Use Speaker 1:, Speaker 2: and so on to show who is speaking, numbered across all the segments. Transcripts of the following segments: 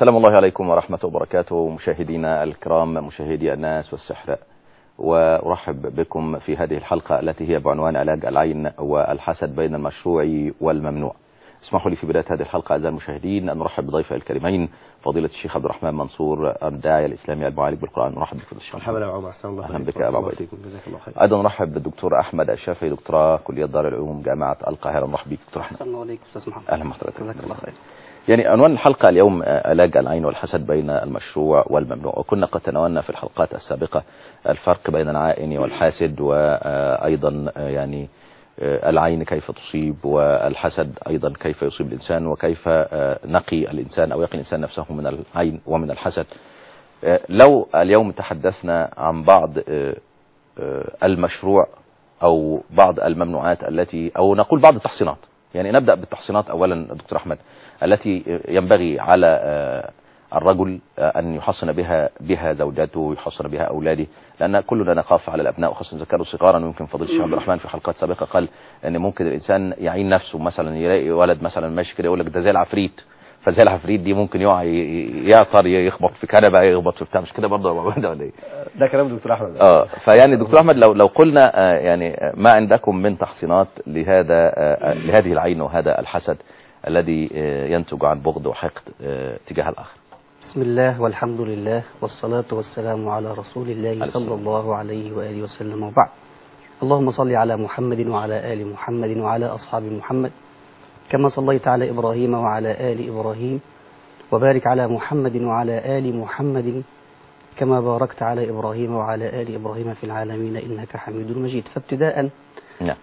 Speaker 1: سلام الله عليكم ورحمة وبركاته مشاهدينا الكرام مشاهدي الناس والسحر وأرحب بكم في هذه الحلقة التي هي بعنوان علاج العين والحسد بين المشروع والممنوع اسمحوا لي في بداية هذه الحلقة أعزائي المشاهدين أن نرحب بضيفي الكريمين فضيلة الشيخ عبد الرحمن منصور الداعية الإسلامي المعالج بالقرآن نرحب بك الشيخ
Speaker 2: مرحبا يا عمر أحسن الله
Speaker 1: أهلا بك يا أبا عبيد
Speaker 2: جزاك الله خير
Speaker 1: أيضا نرحب بالدكتور أحمد الشافعي دكتوراه كلية دار العلوم جامعة القاهرة نرحب بك دكتور أحمد
Speaker 2: أحسن الله عليكم أستاذ محمد
Speaker 1: أهلا بحضرتك
Speaker 2: جزاك الله خير
Speaker 1: يعني عنوان الحلقة اليوم علاج العين والحسد بين المشروع والممنوع وكنا قد تناولنا في الحلقات السابقة الفرق بين العائن والحاسد وأيضا يعني العين كيف تصيب والحسد أيضا كيف يصيب الإنسان وكيف نقي الإنسان أو يقي الإنسان نفسه من العين ومن الحسد لو اليوم تحدثنا عن بعض المشروع أو بعض الممنوعات التي أو نقول بعض التحصينات يعني نبدأ بالتحصينات أولا دكتور أحمد التي ينبغي على الرجل أن يحصن بها بها زوجته يحصن بها أولاده لأن كلنا نخاف على الأبناء وخاصة إذا كانوا صغارا ويمكن فضيل الشيخ عبد الرحمن في حلقات سابقة قال أن ممكن الإنسان يعين نفسه مثلا يلاقي ولد مثلا ماشي كده يقول لك ده زي العفريت فزي العفريت دي ممكن يقع يعطر يخبط في كنبه يخبط في بتاع مش كده برضه ولا ايه
Speaker 2: ده كلام دكتور احمد
Speaker 1: اه فيعني دكتور احمد لو لو قلنا آه يعني ما عندكم من تحصينات لهذا آه لهذه العين وهذا الحسد الذي آه ينتج عن بغض وحقد تجاه الاخر
Speaker 3: بسم الله والحمد لله والصلاة والسلام على رسول الله صلى الله عليه وآله وسلم وبعد اللهم صل على محمد وعلى آل محمد وعلى أصحاب محمد كما صليت على إبراهيم وعلى آل إبراهيم وبارك على محمد وعلى آل محمد كما باركت على إبراهيم وعلى آل إبراهيم في العالمين إنك حميد مجيد فابتداء
Speaker 1: نعم.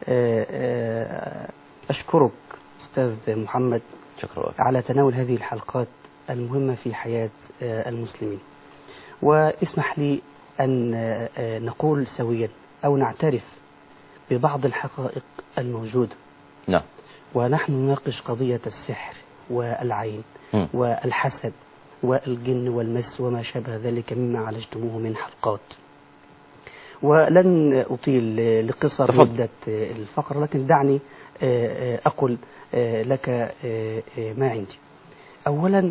Speaker 3: أشكرك أستاذ محمد
Speaker 1: شكرا
Speaker 3: على تناول هذه الحلقات المهمة في حياة المسلمين واسمح لي أن نقول سويا أو نعترف ببعض الحقائق الموجودة
Speaker 1: نعم
Speaker 3: ونحن نناقش قضية السحر والعين
Speaker 1: م.
Speaker 3: والحسد والجن والمس وما شابه ذلك مما عالجتموه من حلقات ولن أطيل لقصر
Speaker 1: تفضل.
Speaker 3: مدة الفقرة لكن دعني أقول لك ما عندي أولا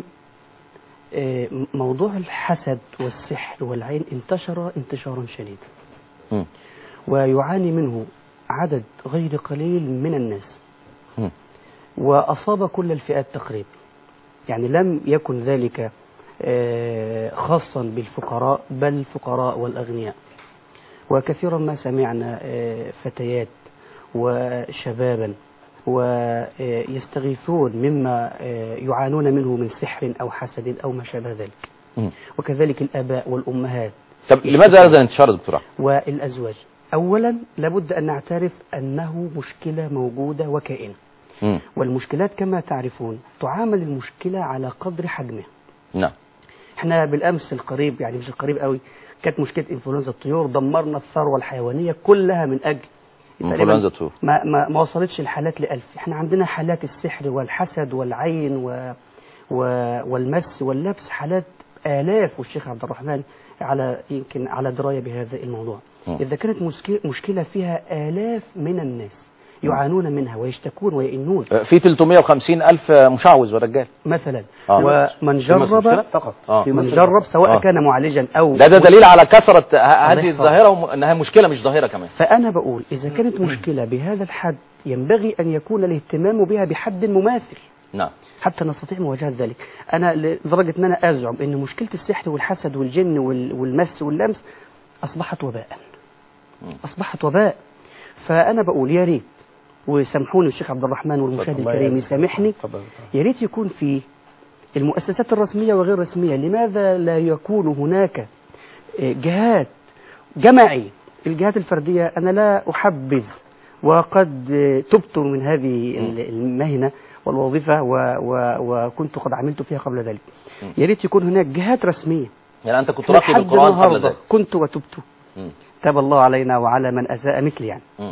Speaker 3: موضوع الحسد والسحر والعين انتشر انتشارا شديدا
Speaker 1: م.
Speaker 3: ويعاني منه عدد غير قليل من الناس
Speaker 1: م.
Speaker 3: وأصاب كل الفئات تقريبا يعني لم يكن ذلك آه، خاصا بالفقراء بل الفقراء والأغنياء وكثيرا ما سمعنا آه، فتيات وشبابا ويستغيثون مما آه، يعانون منه من سحر أو حسد أو ما شابه ذلك
Speaker 1: م.
Speaker 3: وكذلك الآباء والأمهات
Speaker 1: طب لماذا هذا الانتشار يا دكتور احمد
Speaker 3: والأزواج أولا لابد أن نعترف أنه مشكلة موجودة وكائنة
Speaker 1: م.
Speaker 3: والمشكلات كما تعرفون تعامل المشكلة على قدر حجمها
Speaker 1: نعم
Speaker 3: احنا بالأمس القريب يعني مش القريب قوي كانت مشكلة انفلونزا الطيور دمرنا الثروة الحيوانية كلها من أجل تقريباً
Speaker 1: انفلونزا الطيور.
Speaker 3: ما, ما, ما وصلتش الحالات لألف احنا عندنا حالات السحر والحسد والعين و و والمس واللبس حالات آلاف والشيخ عبد الرحمن على يمكن على دراية بهذا الموضوع
Speaker 1: م.
Speaker 3: إذا كانت مسك- مشكلة فيها آلاف من الناس يعانون منها ويشتكون ويئنون
Speaker 1: في 350 ألف مشعوذ ورجال
Speaker 3: مثلا
Speaker 1: آه.
Speaker 3: ومن
Speaker 1: في مصر مش كده؟
Speaker 3: جرب
Speaker 2: فقط
Speaker 1: آه.
Speaker 2: في
Speaker 3: من
Speaker 2: مصر
Speaker 3: جرب سواء
Speaker 1: آه.
Speaker 3: كان معالجا أو
Speaker 1: ده ده دليل على كثرة ه- هذه
Speaker 3: الله
Speaker 1: الظاهرة وانها مشكلة مش ظاهرة كمان
Speaker 3: فأنا بقول إذا كانت مشكلة بهذا الحد ينبغي أن يكون الاهتمام بها بحد مماثل
Speaker 1: نعم
Speaker 3: حتى نستطيع مواجهة ذلك أنا لدرجة أن أنا أزعم أن مشكلة السحر والحسد والجن وال- والمس واللمس أصبحت وباء
Speaker 1: مم.
Speaker 3: أصبحت وباء فأنا بقول يا ريت وسامحوني الشيخ عبد الرحمن والمشاهد
Speaker 2: الله
Speaker 3: الكريم
Speaker 2: يعينك.
Speaker 3: يسامحني
Speaker 2: تفضل
Speaker 3: يا ريت يكون في المؤسسات الرسمية وغير الرسمية لماذا لا يكون هناك آه، جهات جماعية الجهات الفردية أنا لا أحبذ وقد آه، تبت من هذه ال- المهنة والوظيفة و و وكنت قد عملت فيها قبل ذلك
Speaker 1: مم.
Speaker 3: يا ريت يكون هناك جهات رسمية
Speaker 1: يعني أنت كنت
Speaker 3: إحنا
Speaker 1: راقي
Speaker 3: لحد
Speaker 1: بالقرآن قبل
Speaker 3: النهاردة
Speaker 1: ذلك
Speaker 3: كنت وتبت
Speaker 1: مم.
Speaker 3: تاب الله علينا وعلى من أساء مثلي يعني
Speaker 1: مم.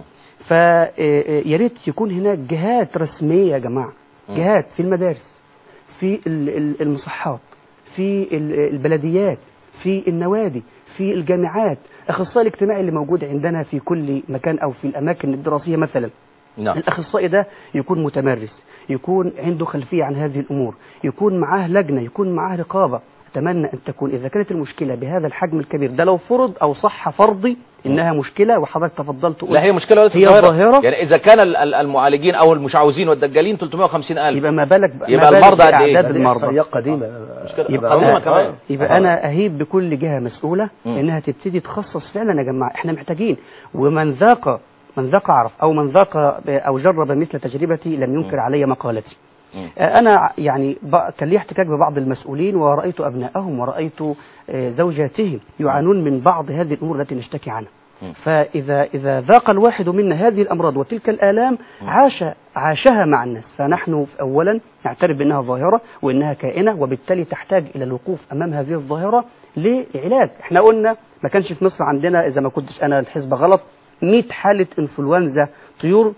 Speaker 3: فيا ريت يكون هناك جهات رسمية يا جماعة
Speaker 1: مم.
Speaker 3: جهات في المدارس في ال- ال- المصحات في ال- البلديات في النوادي في الجامعات اخصائي الاجتماعي اللي موجود عندنا في كل مكان او في الاماكن الدراسيه مثلا
Speaker 1: نعم
Speaker 3: الأخصائي ده يكون متمرس يكون عنده خلفية عن هذه الأمور يكون معاه لجنة يكون معاه رقابة أتمنى أن تكون إذا كانت المشكلة بهذا الحجم الكبير ده لو فرض أو صح فرضي إنها مشكلة وحضرتك تفضلت
Speaker 1: لا هي مشكلة وليست
Speaker 3: هي
Speaker 1: ظاهرة.
Speaker 3: ظاهرة.
Speaker 1: يعني إذا كان ال- ال- المعالجين أو المشعوذين والدجالين 350 ألف
Speaker 3: يبقى ما بالك
Speaker 1: يبقى
Speaker 3: ما بالك
Speaker 1: المرضى قد إيه؟
Speaker 3: بأعداد
Speaker 2: هذه
Speaker 3: المرضى
Speaker 2: إحصائيات قديمة
Speaker 1: مشكلة
Speaker 3: يبقى
Speaker 1: قديمة
Speaker 3: أنا-
Speaker 1: كمان
Speaker 3: يبقى انا اهيب بكل جهه مسؤوله
Speaker 1: مم.
Speaker 3: انها تبتدي تخصص فعلا يا جماعه احنا محتاجين ومن ذاق من ذاق عرف او من ذاق او جرب مثل تجربتي لم ينكر علي مقالتي
Speaker 1: مم.
Speaker 3: آه، انا يعني ب- كان لي احتكاك ببعض المسؤولين ورايت ابنائهم ورايت آه، زوجاتهم يعانون من بعض هذه الامور التي نشتكي عنها
Speaker 1: مم.
Speaker 3: فإذا إذا ذاق الواحد منا هذه الأمراض وتلك الآلام عاش عاشها مع الناس فنحن أولا نعترف بأنها ظاهرة وأنها كائنة وبالتالي تحتاج إلى الوقوف أمام هذه الظاهرة لعلاج احنا قلنا ما كانش في مصر عندنا إذا ما كنتش أنا الحسبة غلط 100 حالة إنفلونزا طيور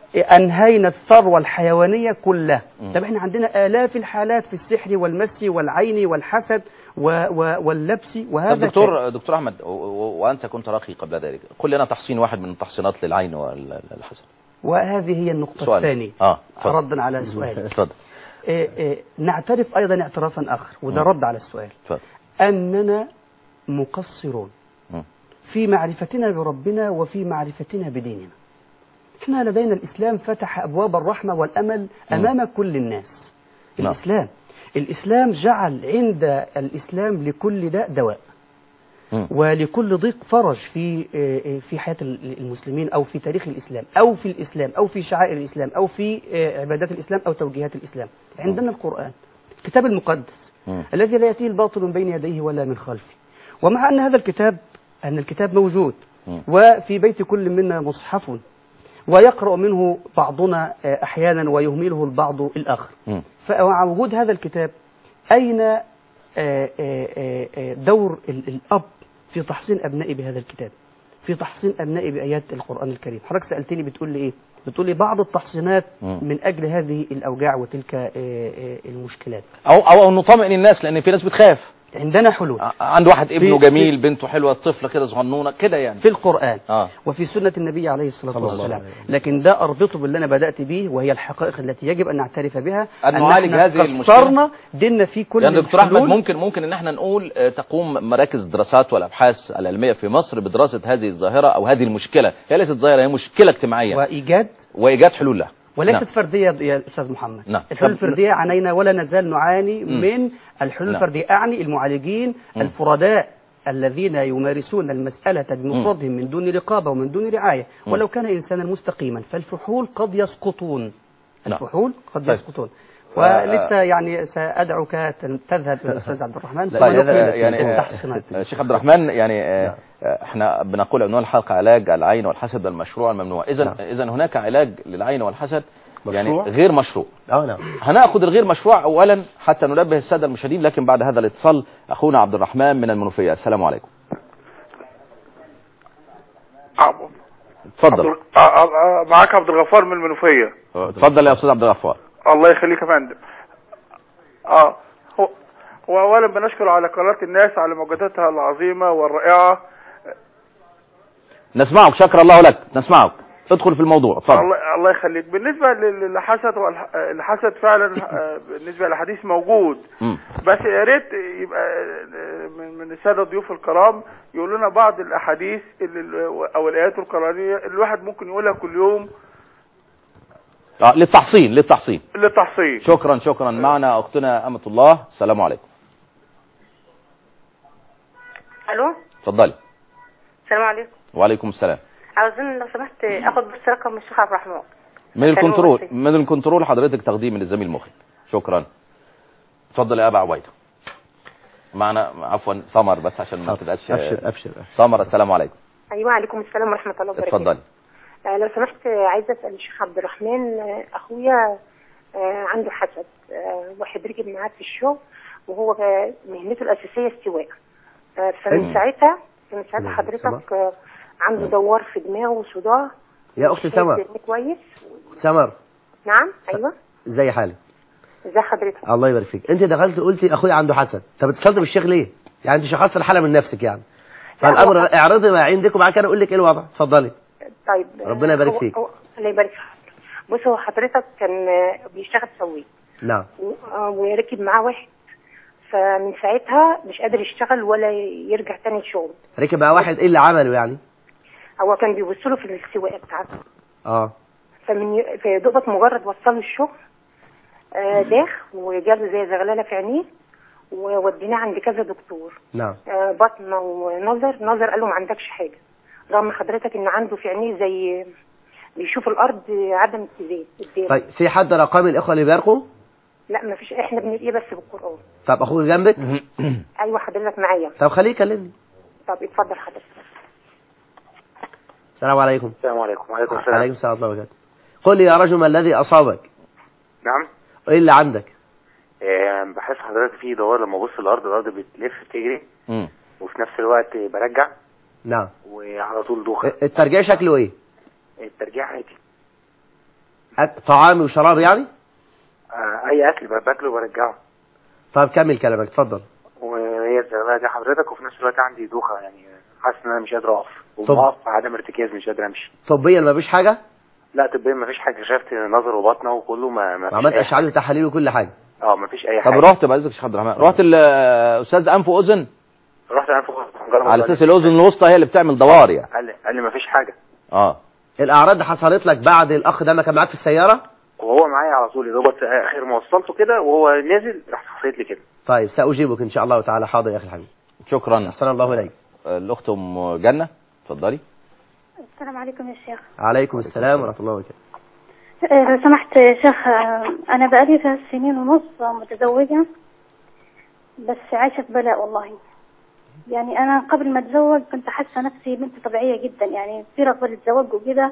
Speaker 3: أنهينا الثروة الحيوانية كلها
Speaker 1: مم.
Speaker 3: طب احنا عندنا آلاف الحالات في السحر والمس والعين والحسد و و واللبس
Speaker 1: طب
Speaker 3: وهذا كائن.
Speaker 1: دكتور دكتور أحمد و- و- وأنت كنت راقي قبل ذلك قل لنا تحصين واحد من التحصينات للعين والحسد
Speaker 3: وهذه هي النقطة
Speaker 1: سؤال.
Speaker 3: الثانية
Speaker 1: آه اتفضل.
Speaker 3: ردا على سؤالي
Speaker 1: اتفضل
Speaker 3: إيه إيه نعترف أيضا اعترافا آخر وده
Speaker 1: مم.
Speaker 3: رد على السؤال
Speaker 1: اتفضل
Speaker 3: أننا مقصرون
Speaker 1: مم.
Speaker 3: في معرفتنا بربنا وفي معرفتنا بديننا احنا لدينا الإسلام فتح أبواب الرحمة والأمل أمام كل الناس
Speaker 1: نعم.
Speaker 3: الإسلام الإسلام جعل عند الإسلام لكل داء دواء
Speaker 1: مم.
Speaker 3: ولكل ضيق فرج في آه، في حياة المسلمين أو في تاريخ الإسلام أو في الإسلام أو في شعائر الإسلام أو في آه، عبادات الإسلام أو توجيهات الإسلام عندنا القرآن الكتاب المقدس
Speaker 1: مم.
Speaker 3: الذي لا يأتيه الباطل من بين يديه ولا من خلفه ومع أن هذا الكتاب أن الكتاب موجود
Speaker 1: مم.
Speaker 3: وفي بيت كل منا مصحف ويقرأ منه بعضنا آه، أحيانا ويهمله البعض الآخر
Speaker 1: مم.
Speaker 3: فمع وجود هذا الكتاب أين آه، آه، آه، آه، دور ال- الأب في تحصين أبنائي بهذا الكتاب في تحصين أبنائي بآيات القرآن الكريم حضرتك سألتني بتقول لي إيه بتقول لي بعض التحصينات
Speaker 1: مم.
Speaker 3: من أجل هذه الأوجاع وتلك آه، آه، المشكلات
Speaker 1: أو أو أو نطمئن الناس لأن في ناس بتخاف
Speaker 3: عندنا حلول
Speaker 1: ع- عنده واحد ابنه
Speaker 3: في-
Speaker 1: جميل بنته حلوة طفلة كده صغنونة كده يعني
Speaker 3: في القرآن
Speaker 1: اه
Speaker 3: وفي سنة النبي عليه الصلاة
Speaker 2: صلى الله
Speaker 3: والسلام
Speaker 2: عليه وسلم.
Speaker 3: لكن ده أربطه باللي أنا بدأت به وهي الحقائق التي يجب أن نعترف بها
Speaker 1: أن نعالج
Speaker 3: احنا
Speaker 1: هذه المشكلة.
Speaker 3: قصرنا ديننا في كل
Speaker 1: يعني دكتور احمد
Speaker 3: الحلول.
Speaker 1: ممكن ممكن ان احنا نقول آه، تقوم مراكز دراسات والابحاث العلميه في مصر بدراسه هذه الظاهره او هذه المشكله هي ليست ظاهره هي مشكله اجتماعيه
Speaker 3: وإيجاد
Speaker 1: وايجاد حلول لها
Speaker 3: وليست
Speaker 1: نعم.
Speaker 3: فردية يا أستاذ محمد
Speaker 1: نعم.
Speaker 3: الحلول
Speaker 1: طب-
Speaker 3: الفردية عنينا ولا نزال نعاني
Speaker 1: مم.
Speaker 3: من الحلول
Speaker 1: نعم.
Speaker 3: الفردية أعني المعالجين
Speaker 1: مم.
Speaker 3: الفرداء الذين يمارسون المسألة بمفردهم من دون رقابة ومن دون رعاية
Speaker 1: مم.
Speaker 3: ولو كان إنسانا مستقيما فالفحول قد يسقطون
Speaker 1: نعم.
Speaker 3: الفحول قد
Speaker 1: طيب.
Speaker 3: يسقطون
Speaker 1: ف-
Speaker 3: ولسه يعني سأدعوك تن- تذهب إلى الأستاذ عبد الرحمن ثم
Speaker 1: طيب
Speaker 3: نكمل
Speaker 1: يعني آه،
Speaker 3: التحصينات
Speaker 1: آه، شيخ عبد الرحمن يعني آه، آه، احنا بنقول عنوان الحلقه علاج العين والحسد المشروع الممنوع اذا
Speaker 2: نعم.
Speaker 1: اذا هناك علاج للعين والحسد يعني
Speaker 2: مشروع؟
Speaker 1: غير مشروع
Speaker 2: اه نعم
Speaker 1: هناخد الغير مشروع اولا حتى ننبه الساده المشاهدين لكن بعد هذا الاتصال اخونا عبد الرحمن من المنوفيه السلام عليكم
Speaker 4: عبد-
Speaker 1: اتفضل
Speaker 4: عبد- آه، آه، آه، معاك عبد الغفار من المنوفية
Speaker 1: اتفضل يا استاذ عبد الغفار
Speaker 4: الله يخليك يا فندم اه هو هو اولا بنشكر على قناة الناس على مجهوداتها العظيمة والرائعة
Speaker 1: نسمعك شكر الله لك نسمعك ادخل في الموضوع اتفضل
Speaker 4: الله الله يخليك بالنسبة لل- للحسد والح- آه، الحسد فعلا آه، بالنسبة للحديث موجود
Speaker 1: مم.
Speaker 4: بس يا ريت يبقى آه، من من الساده ضيوف الكرام يقولوا لنا بعض الاحاديث اللي او الايات القرانيه اللي الواحد ممكن يقولها كل يوم
Speaker 1: آه للتحصين للتحصين
Speaker 4: للتحصيل
Speaker 1: شكرا شكرا معنا اختنا امه الله السلام عليكم
Speaker 5: الو
Speaker 1: اتفضلي
Speaker 5: السلام عليكم
Speaker 1: وعليكم السلام
Speaker 5: عاوزين لو سمحت اخد بس رقم الشيخ عبد الرحمن
Speaker 1: من
Speaker 5: كان هو
Speaker 1: الكنترول
Speaker 5: بس.
Speaker 1: من الكنترول حضرتك تقديم من الزميل مخرج شكرا اتفضل يا ابا عبيده معنا عفوا سمر بس عشان ما تبقاش
Speaker 2: ابشر ابشر
Speaker 1: سمر السلام عليكم
Speaker 5: ايوه عليكم السلام ورحمه الله وبركاته
Speaker 1: اتفضلي
Speaker 5: آه لو سمحت آه، عايزه اسال الشيخ عبد الرحمن آه، اخويا آه عنده حسد آه واحد ركب معاه في الشغل وهو آه، مهنته الاساسيه استواء آه فمن
Speaker 1: أيوة.
Speaker 5: ساعتها من ساعتها
Speaker 2: نعم.
Speaker 5: حضرتك آه عنده دوار في دماغه وصداع
Speaker 2: يا اختي سمر
Speaker 5: شايف كويس
Speaker 2: سمر
Speaker 5: نعم ايوه
Speaker 2: ازي حالك
Speaker 5: ازي حضرتك
Speaker 2: الله يبارك فيك انت دخلت قلتي اخويا عنده حسد طب اتصلت بالشيخ ليه يعني انت شخصت الحاله من نفسك يعني فالامر اعرضي ما عندك وبعد كده اقول لك ايه الوضع اتفضلي
Speaker 5: طيب
Speaker 2: ربنا يبارك
Speaker 5: هو-
Speaker 2: فيك.
Speaker 5: هو- الله يبارك فيك بص هو حضرتك كان آه، بيشتغل سوي
Speaker 2: نعم
Speaker 5: وركب معاه واحد فمن ساعتها مش قادر يشتغل ولا يرجع تاني الشغل
Speaker 2: ركب مع واحد ايه اللي عمله يعني
Speaker 5: هو كان بيبص له في السواقه بتاعته
Speaker 2: اه
Speaker 5: فمن ي- في دوبك مجرد وصله الشغل آه، داخ وجاله زي زغلله في عينيه ووديناه عند كذا دكتور
Speaker 2: نعم
Speaker 5: آه، بطنه ونظر نظر قال له ما عندكش حاجه رغم حضرتك ان عنده في عينيه زي بيشوف الارض عدم اتزان قدامه
Speaker 2: طيب في حد رقم الاخوه اللي بيرقوا
Speaker 5: لا ما فيش احنا بنلاقيه بس بالقران
Speaker 2: طب اخوك جنبك
Speaker 5: ايوه حضرتك معايا
Speaker 2: طب خليه يكلمني
Speaker 5: طب اتفضل حضرتك
Speaker 2: السلام عليكم
Speaker 6: السلام عليكم وعليكم السلام
Speaker 2: عليكم السلام ورحمه الله وبركاته قل لي يا رجل ما الذي اصابك
Speaker 6: نعم
Speaker 2: ايه اللي عندك
Speaker 6: آه، بحس حضرتك في دوار لما ابص الارض الارض بتلف تجري
Speaker 1: مم.
Speaker 6: وفي نفس الوقت برجع
Speaker 2: نعم
Speaker 6: وعلى طول دوخه
Speaker 2: الترجيع شكله ايه
Speaker 6: الترجيع عادي
Speaker 2: أك- طعام وشراب يعني
Speaker 6: آه، اي اكل باكله برجعه
Speaker 2: طب كمل كلامك اتفضل
Speaker 6: وهي الزغلله دي حضرتك وفي نفس الوقت عندي دوخه يعني حاسس ان انا مش قادر اقف
Speaker 2: طب.
Speaker 6: وبقف عدم ارتكاز مش قادر امشي
Speaker 2: طبيا ما فيش حاجه
Speaker 6: لا طبيا ما فيش حاجه شفت نظر وبطنه وكله ما ما فيش
Speaker 2: عملت
Speaker 6: أي
Speaker 2: اشعال
Speaker 6: حاجة.
Speaker 2: وتحاليل وكل حاجه
Speaker 6: اه ما فيش اي
Speaker 1: طب
Speaker 6: حاجه
Speaker 1: رحت بعزك يا شيخ عبد الرحمن رحت الاستاذ انف واذن
Speaker 6: رحت انا فوق مجرد
Speaker 1: على اساس الاذن الوسطى هي اللي بتعمل دوار يعني
Speaker 6: قال لي قال لي ما فيش حاجه
Speaker 1: اه
Speaker 2: الاعراض حصلت لك بعد الاخ ده ما كان معاك في السياره
Speaker 6: وهو معايا على طول يا دوبك اخر ما وصلته كده وهو نازل راح حصلت لي كده
Speaker 2: طيب ساجيبك ان شاء الله تعالى حاضر يا اخي الحبيب
Speaker 1: شكرا
Speaker 2: احسن الله اليك
Speaker 1: الاخت ام جنه اتفضلي
Speaker 7: السلام عليكم يا شيخ
Speaker 2: عليكم السلام ورحمه الله وبركاته
Speaker 7: آه، لو سمحت يا شيخ آه، أنا بقالي ثلاث سنين ونص متزوجة بس عايشة في بلاء والله يعني أنا قبل ما أتزوج كنت حاسة نفسي بنت طبيعية جدا يعني في رغبة للزواج وكده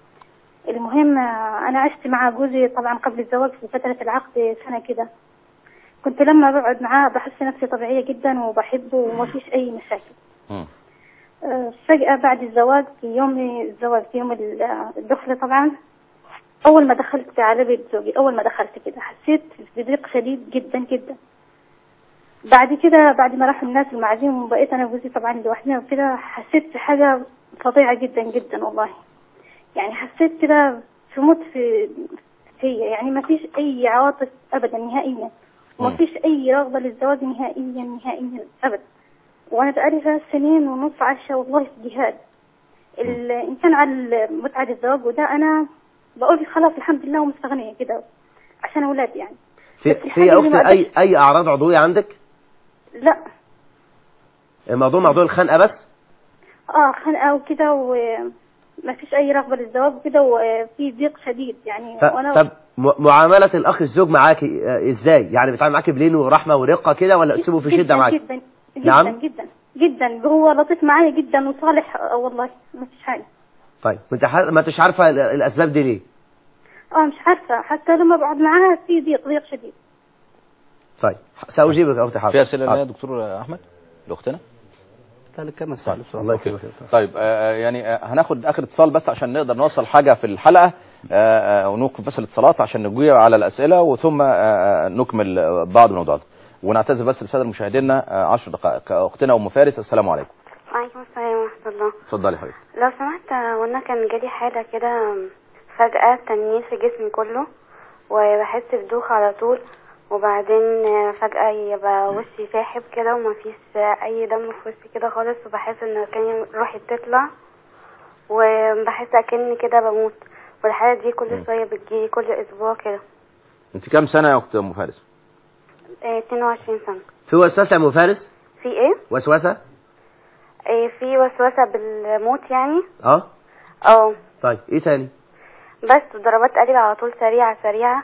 Speaker 7: المهم آه، أنا عشت مع جوزي طبعا قبل الزواج في فترة العقد سنة كده كنت لما بقعد معاه بحس نفسي طبيعية جدا وبحبه وما فيش أي مشاكل
Speaker 1: مم.
Speaker 7: آه، فجأة بعد الزواج في يوم الزواج في يوم ال- آه، الدخلة طبعا أول ما دخلت على بيت زوجي أول ما دخلت كده حسيت بضيق شديد جدا جدا بعد كده بعد ما راحوا الناس المعازيم وبقيت أنا وجوزي طبعا لوحدنا وكده حسيت بحاجة فظيعة جدا جدا والله يعني حسيت كده في موت في فيا يعني ما فيش أي عواطف أبدا نهائيا وما
Speaker 1: مم.
Speaker 7: فيش أي رغبة للزواج نهائيا نهائيا أبدا وأنا بقالي ثلاث سنين ونص عايشة والله في جهاد ال- إن كان على متعة الزواج وده أنا بقول خلاص الحمد لله ومستغنية كده عشان أولادي يعني
Speaker 2: في
Speaker 7: بس
Speaker 2: في
Speaker 7: الحاجة
Speaker 2: يا
Speaker 7: اللي ما
Speaker 2: اختي اي اي اعراض عضويه عندك
Speaker 7: لا
Speaker 2: الموضوع موضوع الخنقه بس
Speaker 7: اه خنقة وكده وما فيش أي رغبة للزواج وكده وفي ضيق شديد يعني
Speaker 2: ف-
Speaker 7: وأنا
Speaker 2: طب م- معامله الاخ الزوج معاكي آه، ازاي يعني بيتعامل معاكي بلين ورحمه ورقه كده ولا اسلوبه في شده
Speaker 7: جدا
Speaker 2: معاكي
Speaker 7: جدا جدا
Speaker 2: نعم؟
Speaker 7: جدا جدا هو لطيف معايا جدا وصالح آه، والله ما فيش حاجة
Speaker 2: طيب ما انت ح- ما انتش عارفه ال- الاسباب دي ليه
Speaker 7: اه مش عارفة حتى لما بقعد معاها في ضيق ضيق شديد
Speaker 2: طيب ساجيبك يا اختي حاضر
Speaker 1: في اسئله
Speaker 2: حاضر.
Speaker 1: يا دكتور احمد لاختنا
Speaker 3: ذلك كما سأل
Speaker 2: الله يكرمك
Speaker 1: طيب آه، يعني آه، هناخد اخر اتصال بس عشان نقدر نوصل حاجه في الحلقه آه، آه، ونوقف بس الاتصالات عشان نجيب على الاسئله وثم آه، آه، نكمل آه، بعض الموضوعات ونعتذر بس للساده مشاهدينا 10 دقائق اختنا ام فارس السلام عليكم
Speaker 8: وعليكم السلام ورحمة الله
Speaker 1: اتفضلي حبيبتي
Speaker 8: لو سمحت وانا كان جالي حالة كده فجأة تنميل في جسمي كله وبحس بدوخة على طول وبعدين فجأة يبقى وشي ساحب كده ومفيش أي دم في وشي كده خالص وبحس إن كان روحي بتطلع وبحس أكني كده بموت والحالة دي كل شوية بتجيلي كل أسبوع كده
Speaker 1: انت كام سنه يا اخت ام فارس
Speaker 8: إيه، 22 سنة
Speaker 2: في وسوسه يا ام فارس
Speaker 8: في إيه؟
Speaker 2: وسوسه
Speaker 8: إيه، في وسوسة بالموت يعني
Speaker 2: اه
Speaker 8: اه
Speaker 2: طيب ايه تاني
Speaker 8: بس ضربات قلب على طول سريعة سريعة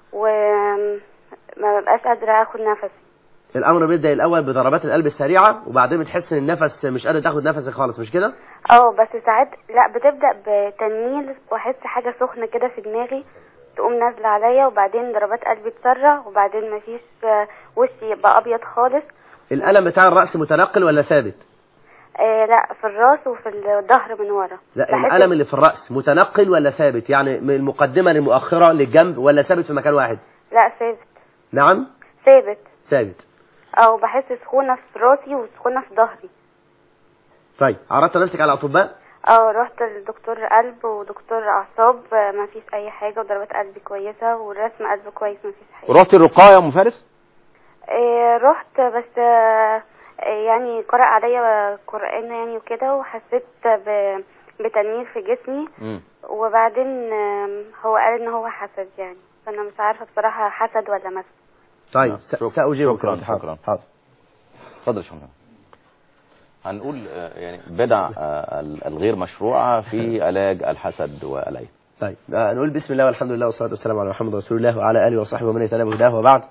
Speaker 8: وما ببقاش قادرة اخد نفسي
Speaker 2: الامر بيبدا الاول بضربات القلب السريعه وبعدين بتحس ان النفس مش قادر تاخد نفسك خالص مش كده
Speaker 8: اه بس ساعات لا بتبدأ بتنميل واحس حاجة سخنة كده في دماغي تقوم نازلة عليا وبعدين ضربات قلبي تسرع وبعدين مفيش آه، وشي يبقى ابيض خالص
Speaker 2: الالم بتاع الراس متنقل ولا ثابت
Speaker 8: آه لا في الراس وفي الظهر من ورا
Speaker 2: لا
Speaker 8: بحس-
Speaker 2: الالم اللي في الراس متنقل ولا ثابت يعني من المقدمه للمؤخره للجنب ولا ثابت في مكان واحد
Speaker 8: لا ثابت
Speaker 2: نعم
Speaker 8: ثابت
Speaker 2: ثابت
Speaker 8: او بحس سخونة في راسي وسخونة في ظهري
Speaker 2: طيب عرضت نفسك على اطباء
Speaker 8: اه رحت لدكتور قلب ودكتور اعصاب آه، ما فيش اي حاجه وضربات قلبي كويسه ورسم قلب كويس ما فيش حاجه
Speaker 1: رحت الرقاية يا ام فارس
Speaker 8: آه، رحت بس آه، آه، يعني قرأ عليا قرآن يعني وكده وحسيت ب- بتنميل في جسمي
Speaker 1: مم.
Speaker 8: وبعدين آم، هو قال ان هو حسد يعني فانا مش عارفه بصراحه حسد ولا مس
Speaker 2: طيب
Speaker 1: نعم.
Speaker 2: س-
Speaker 1: شكرا.
Speaker 2: سأجيبك
Speaker 1: شكرا.
Speaker 2: حاضر.
Speaker 1: شكرا.
Speaker 2: حاضر
Speaker 1: اتفضل يا شمال هنقول آه، يعني بدع آه، ال- الغير مشروعة في علاج الحسد والعين
Speaker 2: طيب آه، نقول بسم الله والحمد لله والصلاة والسلام على محمد رسول الله وعلى آله وصحبه ومن يتبع بهداه وبعد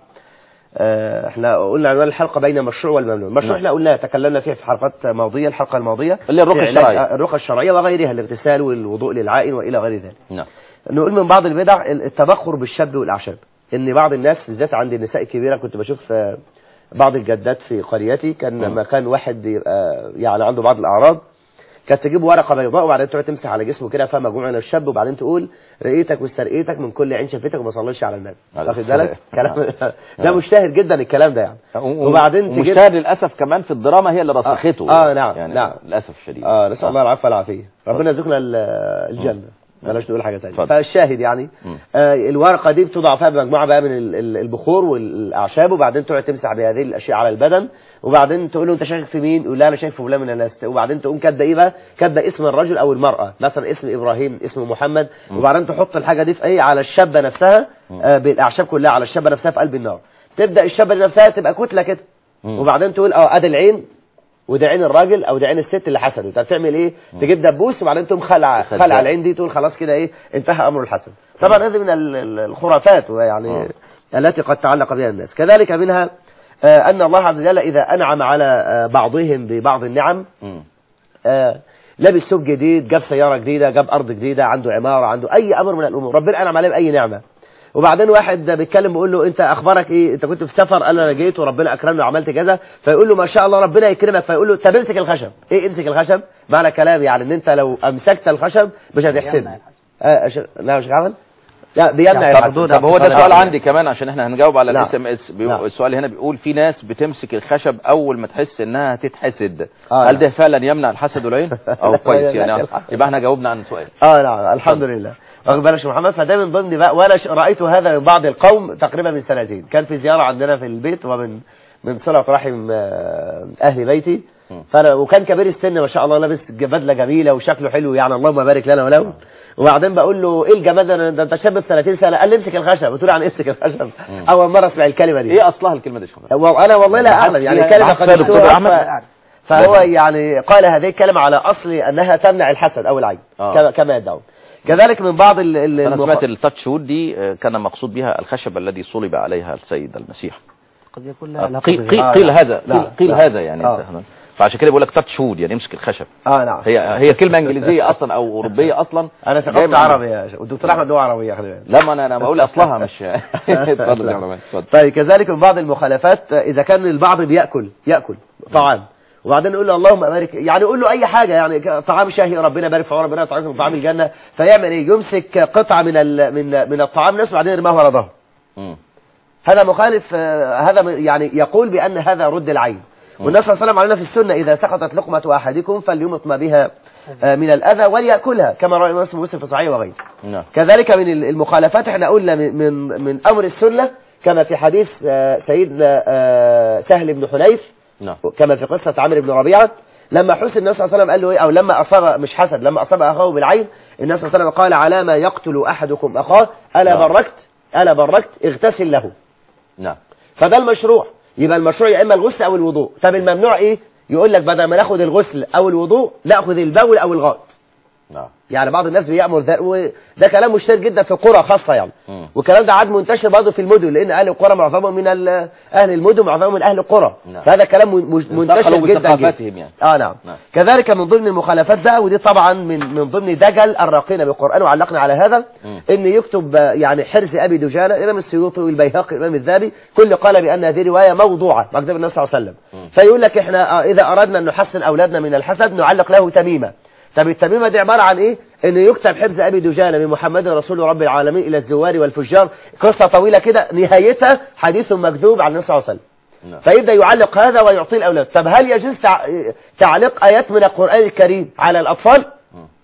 Speaker 2: آه، احنا قلنا عنوان الحلقة بين المشروع والممنوع المشروع
Speaker 1: نعم.
Speaker 2: احنا قلنا تكلمنا فيه في حلقات ماضية الحلقة الماضية
Speaker 1: اللي هي الرقية
Speaker 2: في علاج-
Speaker 1: الشرعية.
Speaker 2: آه، الرقية الشرعية وغيرها الاغتسال والوضوء للعائن وإلى غير ذلك
Speaker 1: نعم
Speaker 2: نقول من بعض البدع التبخر بالشاب والأعشاب ان بعض الناس بالذات عند النساء الكبيرة كنت بشوف آه، بعض الجدات في قريتي كان
Speaker 1: مم.
Speaker 2: لما كان واحد يبقى يعني عنده بعض الأعراض كانت تجيب ورقة بيضاء وبعدين تقعد تمسح على جسمه كده فيها مجموعة من الشاب وبعدين تقول رقيتك واسترقيتك من كل عين شفتك وما صليش على النبي
Speaker 1: عليه
Speaker 2: واخد
Speaker 1: السلام.
Speaker 2: بالك كلام ده
Speaker 1: نعم.
Speaker 2: مشتهر جدا الكلام ده يعني وبعدين تجيب
Speaker 1: ومشتهر للأسف كمان في الدراما هي اللي رسخته
Speaker 2: آه، نعم،
Speaker 1: يعني
Speaker 2: نعم.
Speaker 1: للأسف الشديد
Speaker 2: اه نسال الله العفو والعافيه ربنا يرزقنا ال- الجنه بلاش نقول حاجه ثانيه
Speaker 1: اتفضل.
Speaker 2: فالشاهد يعني
Speaker 1: مم.
Speaker 2: آه الورقه دي بتوضع فيها مجموعه بقى من ال- ال- البخور والاعشاب وبعدين تقعد تمسح بهذه الاشياء على البدن وبعدين تقول له انت شاكك في مين يقول لا انا شايف في فلان من الناس وبعدين تقوم كاتبه ايه بقى كاتبه اسم الرجل او المراه مثلا اسم ابراهيم اسم محمد وبعدين تحط الحاجه دي في ايه على الشابه نفسها آه بالاعشاب كلها على الشابه نفسها في قلب النار تبدا الشابه دي نفسها تبقى كتله كده
Speaker 1: مم.
Speaker 2: وبعدين تقول اه ادي العين وده عين الراجل او ده عين الست اللي حسدت طب تعمل ايه تجيب دبوس وبعدين تقوم خلع
Speaker 1: تخدع.
Speaker 2: خلع العين دي تقول خلاص كده ايه انتهى امر الحسد طبعا هذه من ال- ال- الخرافات ويعني
Speaker 1: آه.
Speaker 2: التي قد تعلق بها الناس كذلك منها آه، ان الله عز وجل اذا انعم على آه، بعضهم ببعض النعم
Speaker 1: مم.
Speaker 2: آه، لبس سوق جديد جاب سياره جديده جاب ارض جديده عنده عماره عنده اي امر من الامور ربنا انعم عليه باي نعمه وبعدين واحد بيتكلم بيقول له انت اخبارك ايه انت كنت في سفر قال له انا جيت وربنا اكرمني وعملت كذا فيقول له ما شاء الله ربنا يكرمك فيقول له طب امسك الخشب ايه امسك الخشب معنى كلام يعني ان انت لو امسكت الخشب مش هتحسد آه ش... لا مش عمل لا بيمنع
Speaker 3: يعني
Speaker 2: الحسد
Speaker 3: طب
Speaker 1: طب هو ده
Speaker 2: نعم.
Speaker 1: سؤال عندي كمان عشان احنا هنجاوب على
Speaker 2: نعم.
Speaker 1: الاس ام اس
Speaker 2: نعم.
Speaker 1: السؤال هنا بيقول في ناس بتمسك الخشب اول ما تحس انها هتتحسد
Speaker 2: آه،
Speaker 1: هل
Speaker 2: نعم.
Speaker 1: ده فعلا يمنع الحسد والعين او كويس
Speaker 2: لا،
Speaker 1: يعني
Speaker 2: لا.
Speaker 1: يبقى احنا جاوبنا عن السؤال
Speaker 2: اه نعم الحمد لله واخد بالك يا محمد فده من ضمن بقى وانا ش- رايت هذا من بعض القوم تقريبا من سنتين كان في زياره عندنا في البيت ومن من صله رحم آه، اهل بيتي
Speaker 1: مم.
Speaker 2: فانا وكان كبير السن ما شاء الله لابس ج- بدله جميله وشكله حلو يعني اللهم بارك لنا وله وبعدين بقول له ايه الجمال ده ده انت شاب في 30 سنه قال لي امسك الخشب قلت له يعني امسك الخشب اول مره اسمع الكلمه دي
Speaker 1: ايه اصلها الكلمه دي يا شباب؟
Speaker 2: وانا والله لا اعلم يعني كلمه
Speaker 1: بحث
Speaker 2: قد
Speaker 1: فيها دكتور
Speaker 2: قلتوها
Speaker 1: أحمد؟
Speaker 2: ف- فهو يعني قال هذه الكلمه على اصل انها تمنع الحسد او العين
Speaker 1: آه.
Speaker 2: كما كما يدعون كذلك من بعض ال ال
Speaker 1: انا
Speaker 2: المخ-
Speaker 1: سمعت التاتش وود دي آه، كان مقصود بها الخشب الذي صلب عليها السيد المسيح
Speaker 3: قد يكون لها
Speaker 1: آه،
Speaker 3: علاقة
Speaker 1: قيل
Speaker 3: بغير-
Speaker 1: قيل,
Speaker 2: آه،
Speaker 1: قيل
Speaker 2: نعم.
Speaker 1: هذا قيل,
Speaker 2: نعم.
Speaker 1: قيل
Speaker 2: نعم.
Speaker 1: هذا يعني
Speaker 2: آه.
Speaker 1: انت- فعشان كده بقول لك تاتش وود يعني امسك الخشب
Speaker 2: اه نعم
Speaker 1: هي هي كلمه انجليزيه اصلا او اوروبيه اصلا
Speaker 2: انا
Speaker 1: جاية
Speaker 2: ثقافت
Speaker 1: من-
Speaker 2: عربي يا شيخ والدكتور احمد هو عربي خلي بالك
Speaker 1: لا ما انا انا بقول اصلها مش اتفضل يا عماد، اتفضل
Speaker 2: طيب كذلك من بعض المخالفات آه، اذا كان البعض بياكل ياكل طعام وبعدين يقول له اللهم بارك يعني يقول له اي حاجه يعني ك- طعام شهي ربنا يبارك في عمره ربنا يطعمكم طعام الجنه فيعمل ايه يمسك قطعه من ال من من الطعام نفسه وبعدين يرماه ورا ظهره
Speaker 1: مم.
Speaker 2: هذا مخالف آه، هذا م- يعني يقول بأن هذا رد العين والنبي صلى الله عليه وسلم علينا في السنة إذا سقطت لقمة أحدكم فليمط ما بها آه، من الأذى وليأكلها كما روى الإمام مسلم في صحيح وغيره
Speaker 1: نعم
Speaker 2: كذلك من ال- المخالفات احنا قلنا من من, من أمر السنة كما في حديث آه، سيدنا آه، سهل بن حنيف
Speaker 1: نعم
Speaker 2: كما في قصة عمرو بن ربيعة لما حسن النبي صلى الله عليه وسلم قال له ايه او لما اصاب مش حسد لما اصاب اخاه بالعين النبي صلى الله عليه وسلم قال على ما يقتل احدكم اخاه الا
Speaker 1: نعم.
Speaker 2: بركت الا بركت اغتسل له
Speaker 1: نعم
Speaker 2: فده المشروع يبقى المشروع يا اما الغسل او الوضوء طب الممنوع ايه يقول لك بدل ما ناخد الغسل او الوضوء ناخد البول او الغائط
Speaker 1: نعم
Speaker 2: يعني بعض الناس بيأمر ذلك وده كلام مشتهر جدا في قرى خاصة يعني
Speaker 1: مم.
Speaker 2: والكلام ده عاد منتشر برضه في المدن لأن أهل القرى معظمهم من ال- أهل المدن معظمهم من أهل القرى
Speaker 1: نعم.
Speaker 2: فهذا كلام من- مش- منتشر
Speaker 1: انتقلوا
Speaker 2: جدا جدا
Speaker 1: بثقافتهم يعني.
Speaker 2: اه نعم.
Speaker 1: نعم.
Speaker 2: كذلك من ضمن المخالفات بقى ودي طبعا من من ضمن دجل الراقين بالقرآن وعلقنا على هذا
Speaker 1: مم.
Speaker 2: ان يكتب آه، يعني حرز ابي دجانه الامام السيوطي والبيهقي الامام الذهبي كل قال بان هذه روايه موضوعه مكتوب النبي صلى الله عليه وسلم
Speaker 1: مم.
Speaker 2: فيقول لك احنا آه، اذا اردنا ان نحسن اولادنا من الحسد نعلق له تميمه طب التميمه دي عباره عن ايه ان يكتب حفظ ابي دجانه من محمد رسول رب العالمين الى الزوار والفجار قصه طويله كده نهايتها حديث مكذوب عن النبي صلى الله عليه وسلم
Speaker 1: نعم
Speaker 2: فيبدا يعلق هذا ويعطيه الاولاد طب هل يجوز تع... تعليق ايات من القران الكريم على الاطفال
Speaker 1: مم.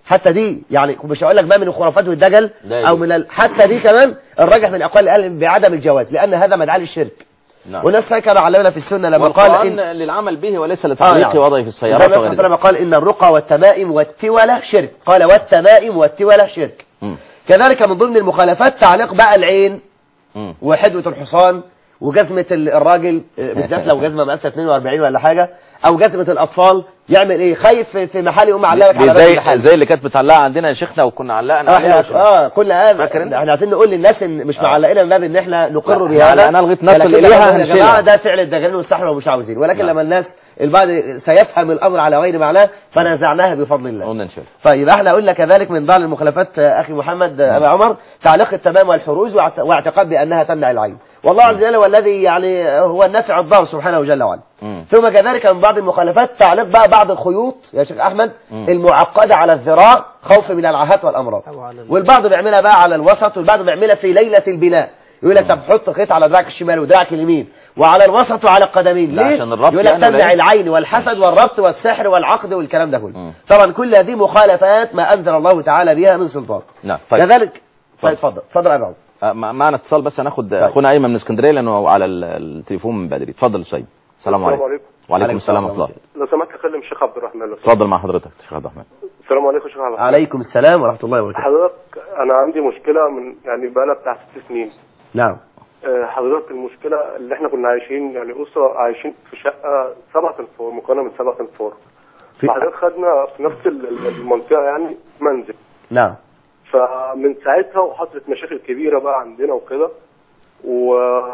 Speaker 2: حتى دي يعني مش هقول لك بقى من الخرافات والدجل
Speaker 1: لا
Speaker 2: او
Speaker 1: يجوز.
Speaker 2: من ال... حتى دي كمان الراجح من اقوال الاهل بعدم الجواز لان هذا مدعاه للشرك
Speaker 1: نعم
Speaker 2: وناس فكروا علمنا في السنه لما قال
Speaker 1: والقرآن
Speaker 2: إن...
Speaker 1: للعمل به وليس
Speaker 2: آه،
Speaker 1: لتطبيق
Speaker 2: نعم.
Speaker 1: وضعه في السيارات
Speaker 2: النبي
Speaker 1: وغير
Speaker 2: صلى الله عليه
Speaker 1: ذلك
Speaker 2: وسلم قال ان الرقى والتمائم والتولة شرك قال والتمائم والتولة شرك
Speaker 1: مم.
Speaker 2: كذلك من ضمن المخالفات تعليق بقى العين
Speaker 1: مم.
Speaker 2: وحدوة الحصان وجزمة ال- الراجل آه، بالذات لو جزمة مقاسة 42 ولا حاجة او جزمة الاطفال يعمل ايه خايف في- في محل يقوم علقك
Speaker 1: دي
Speaker 2: على باب
Speaker 1: زي
Speaker 2: المحل
Speaker 1: زي اللي كانت متعلقه عندنا يا شيخنا وكنا علقنا عليها
Speaker 2: احنا اه كل هذا
Speaker 1: فاكر انت؟
Speaker 2: احنا عايزين نقول للناس ان مش
Speaker 1: آه.
Speaker 2: معلقين من باب ان احنا نقر
Speaker 1: لا،
Speaker 2: بهذا
Speaker 1: علقنا لغاية نصل
Speaker 2: ولكن
Speaker 1: إليها
Speaker 2: نقول يا جماعه
Speaker 1: هنشيلها.
Speaker 2: ده فعل الدجالين والسحر ومش عاوزين ولكن
Speaker 1: نعم.
Speaker 2: لما الناس البعض سيفهم الامر على غير معناه فنزعناها بفضل الله
Speaker 1: قلنا نشيل
Speaker 2: طيب احنا قلنا كذلك من بعض المخالفات آه، اخي محمد آه، ابا عمر تعليق التمام والحروز واعت- واعتقاد بانها تمنع العين والله عز وجل هو الذي يعني هو النافع الضار سبحانه جل وعلا
Speaker 1: مم.
Speaker 2: ثم كذلك من بعض المخالفات تعليق بقى بعض الخيوط يا شيخ احمد
Speaker 1: مم.
Speaker 2: المعقده على الذراع خوفا من العاهات والامراض
Speaker 3: أو على ال-
Speaker 2: والبعض بيعملها بقى على الوسط والبعض بيعملها في ليله البناء يقول لك طب حط خيط على دراعك الشمال ودراعك اليمين وعلى الوسط وعلى القدمين
Speaker 1: لا،
Speaker 2: ليه
Speaker 1: عشان الربط
Speaker 2: يقول لك
Speaker 1: يعني ولا
Speaker 2: تمنع
Speaker 1: إيه؟
Speaker 2: العين والحسد والربط والسحر والعقد والكلام ده كله
Speaker 1: مم.
Speaker 2: طبعا كل هذه مخالفات ما انزل الله تعالى بها من سلطان
Speaker 1: نعم طيب
Speaker 2: كذلك طيب اتفضل اتفضل يا أبو عمر.
Speaker 1: آه، مع- معنا اتصال بس هناخد اخونا ايمن من اسكندريه لانه على ال- التليفون من بدري اتفضل يا سيد السلام عليكم
Speaker 9: عليكم
Speaker 1: وعليكم السلام ورحمه الله
Speaker 9: لو سمحت اكلم الشيخ عبد الرحمن لو سمحت.
Speaker 1: اتفضل مع حضرتك شيخ عبد الرحمن
Speaker 9: السلام عليكم شيخ عبد الرحمن
Speaker 2: عليكم السلام ورحمه الله وبركاته
Speaker 9: حضرتك انا عندي مشكله من يعني بقالها بتاع ست سنين
Speaker 2: نعم
Speaker 9: آه، حضرتك المشكله اللي احنا كنا عايشين يعني اسره عايشين في شقه سبع انفار مكونه من سبع انفار
Speaker 2: في-
Speaker 9: فحضرتك خدنا في نفس ال- ال- المنطقه يعني منزل
Speaker 2: نعم
Speaker 9: فمن ساعتها وحصلت مشاكل كبيره بقى عندنا وكده و...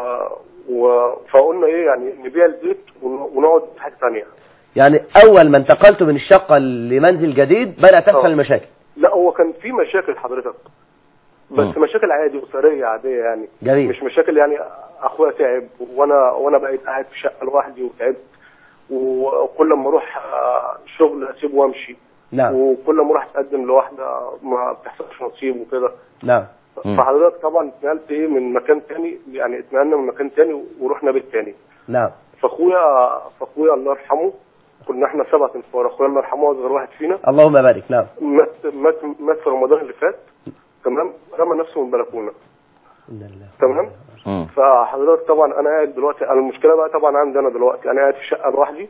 Speaker 9: و... فقلنا ايه يعني نبيع البيت ون- ونقعد في حته ثانيه
Speaker 2: يعني اول ما انتقلت من الشقه لمنزل جديد بدات تحصل
Speaker 9: آه.
Speaker 2: المشاكل
Speaker 9: لا هو كان في مشاكل حضرتك بس
Speaker 1: مم.
Speaker 9: مشاكل عادي اسريه عاديه يعني
Speaker 2: جميل.
Speaker 9: مش مشاكل يعني اخويا تعب وانا وانا بقيت قاعد في شقه لوحدي وتعبت وكل ما اروح آه، شغل اسيبه وامشي
Speaker 2: نعم
Speaker 9: وكل ما اروح اتقدم لواحده ما بتحصلش نصيب وكده
Speaker 2: نعم
Speaker 1: مم.
Speaker 9: فحضرتك طبعا اتنقلت ايه من مكان تاني يعني اتنقلنا من مكان تاني ورحنا بيت تاني
Speaker 2: نعم
Speaker 9: فاخويا فاخويا الله يرحمه كنا احنا سبعة انفار اخويا الله يرحمه اصغر واحد فينا
Speaker 2: اللهم بارك نعم
Speaker 9: مات مات مات في رمضان اللي فات تمام رمى نفسه من البلكونه تمام
Speaker 1: مم.
Speaker 9: فحضرتك طبعا انا قاعد دلوقتي انا المشكله بقى طبعا عندي انا دلوقتي انا قاعد في شقه لوحدي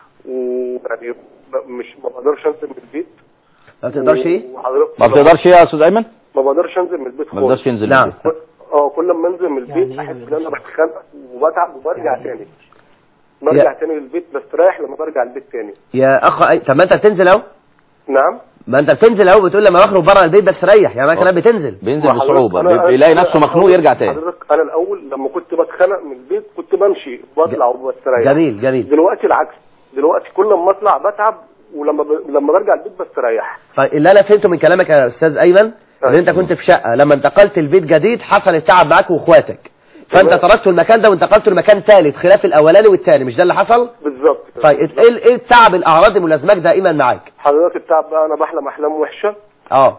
Speaker 9: ويعني ب- مش ما بقدرش انزل من البيت
Speaker 2: ما تقدرش ايه
Speaker 9: وحضرتك
Speaker 1: ما بتقدرش ايه يا استاذ ايمن
Speaker 9: ما بقدرش انزل من البيت
Speaker 1: ما تقدرش
Speaker 9: خالص
Speaker 1: ينزل
Speaker 2: نعم.
Speaker 1: من البيت.
Speaker 9: اه كل ما انزل من البيت
Speaker 3: يعني ايه
Speaker 9: احس
Speaker 3: ما
Speaker 9: ان انا
Speaker 3: يقدرش؟
Speaker 9: بتخانق وبتعب وبرجع تاني برجع تاني للبيت بستريح لما برجع البيت تاني
Speaker 2: يا اخ أي... طب ما انت بتنزل اهو
Speaker 9: نعم
Speaker 2: ما انت بتنزل اهو بتقول لما بخرج بره البيت بستريح يعني انا كلام بتنزل
Speaker 1: بينزل
Speaker 9: وحضرتك
Speaker 1: بصعوبه
Speaker 9: أنا-
Speaker 1: بيبقى يلاقي
Speaker 9: أنا-
Speaker 1: نفسه مخنوق يرجع تاني
Speaker 9: حضرتك انا الاول لما كنت بتخانق من البيت كنت بمشي بطلع وبستريح
Speaker 2: جميل جميل
Speaker 9: دلوقتي العكس دلوقتي كل ما اطلع بتعب ولما ب... لما برجع البيت بستريح
Speaker 2: طيب اللي انا فهمته من كلامك يا استاذ ايمن ان انت كنت في شقه لما انتقلت البيت جديد حصل التعب معاك واخواتك فانت
Speaker 9: تمام.
Speaker 2: تركت المكان ده وانتقلت لمكان ثالث خلاف الاولاني والثاني مش ده اللي حصل
Speaker 9: بالظبط كده.
Speaker 2: طيب ايه ايه التعب الاعراض الملازماك دائما معاك
Speaker 9: حضرتك التعب بقى انا بحلم احلام وحشه
Speaker 2: اه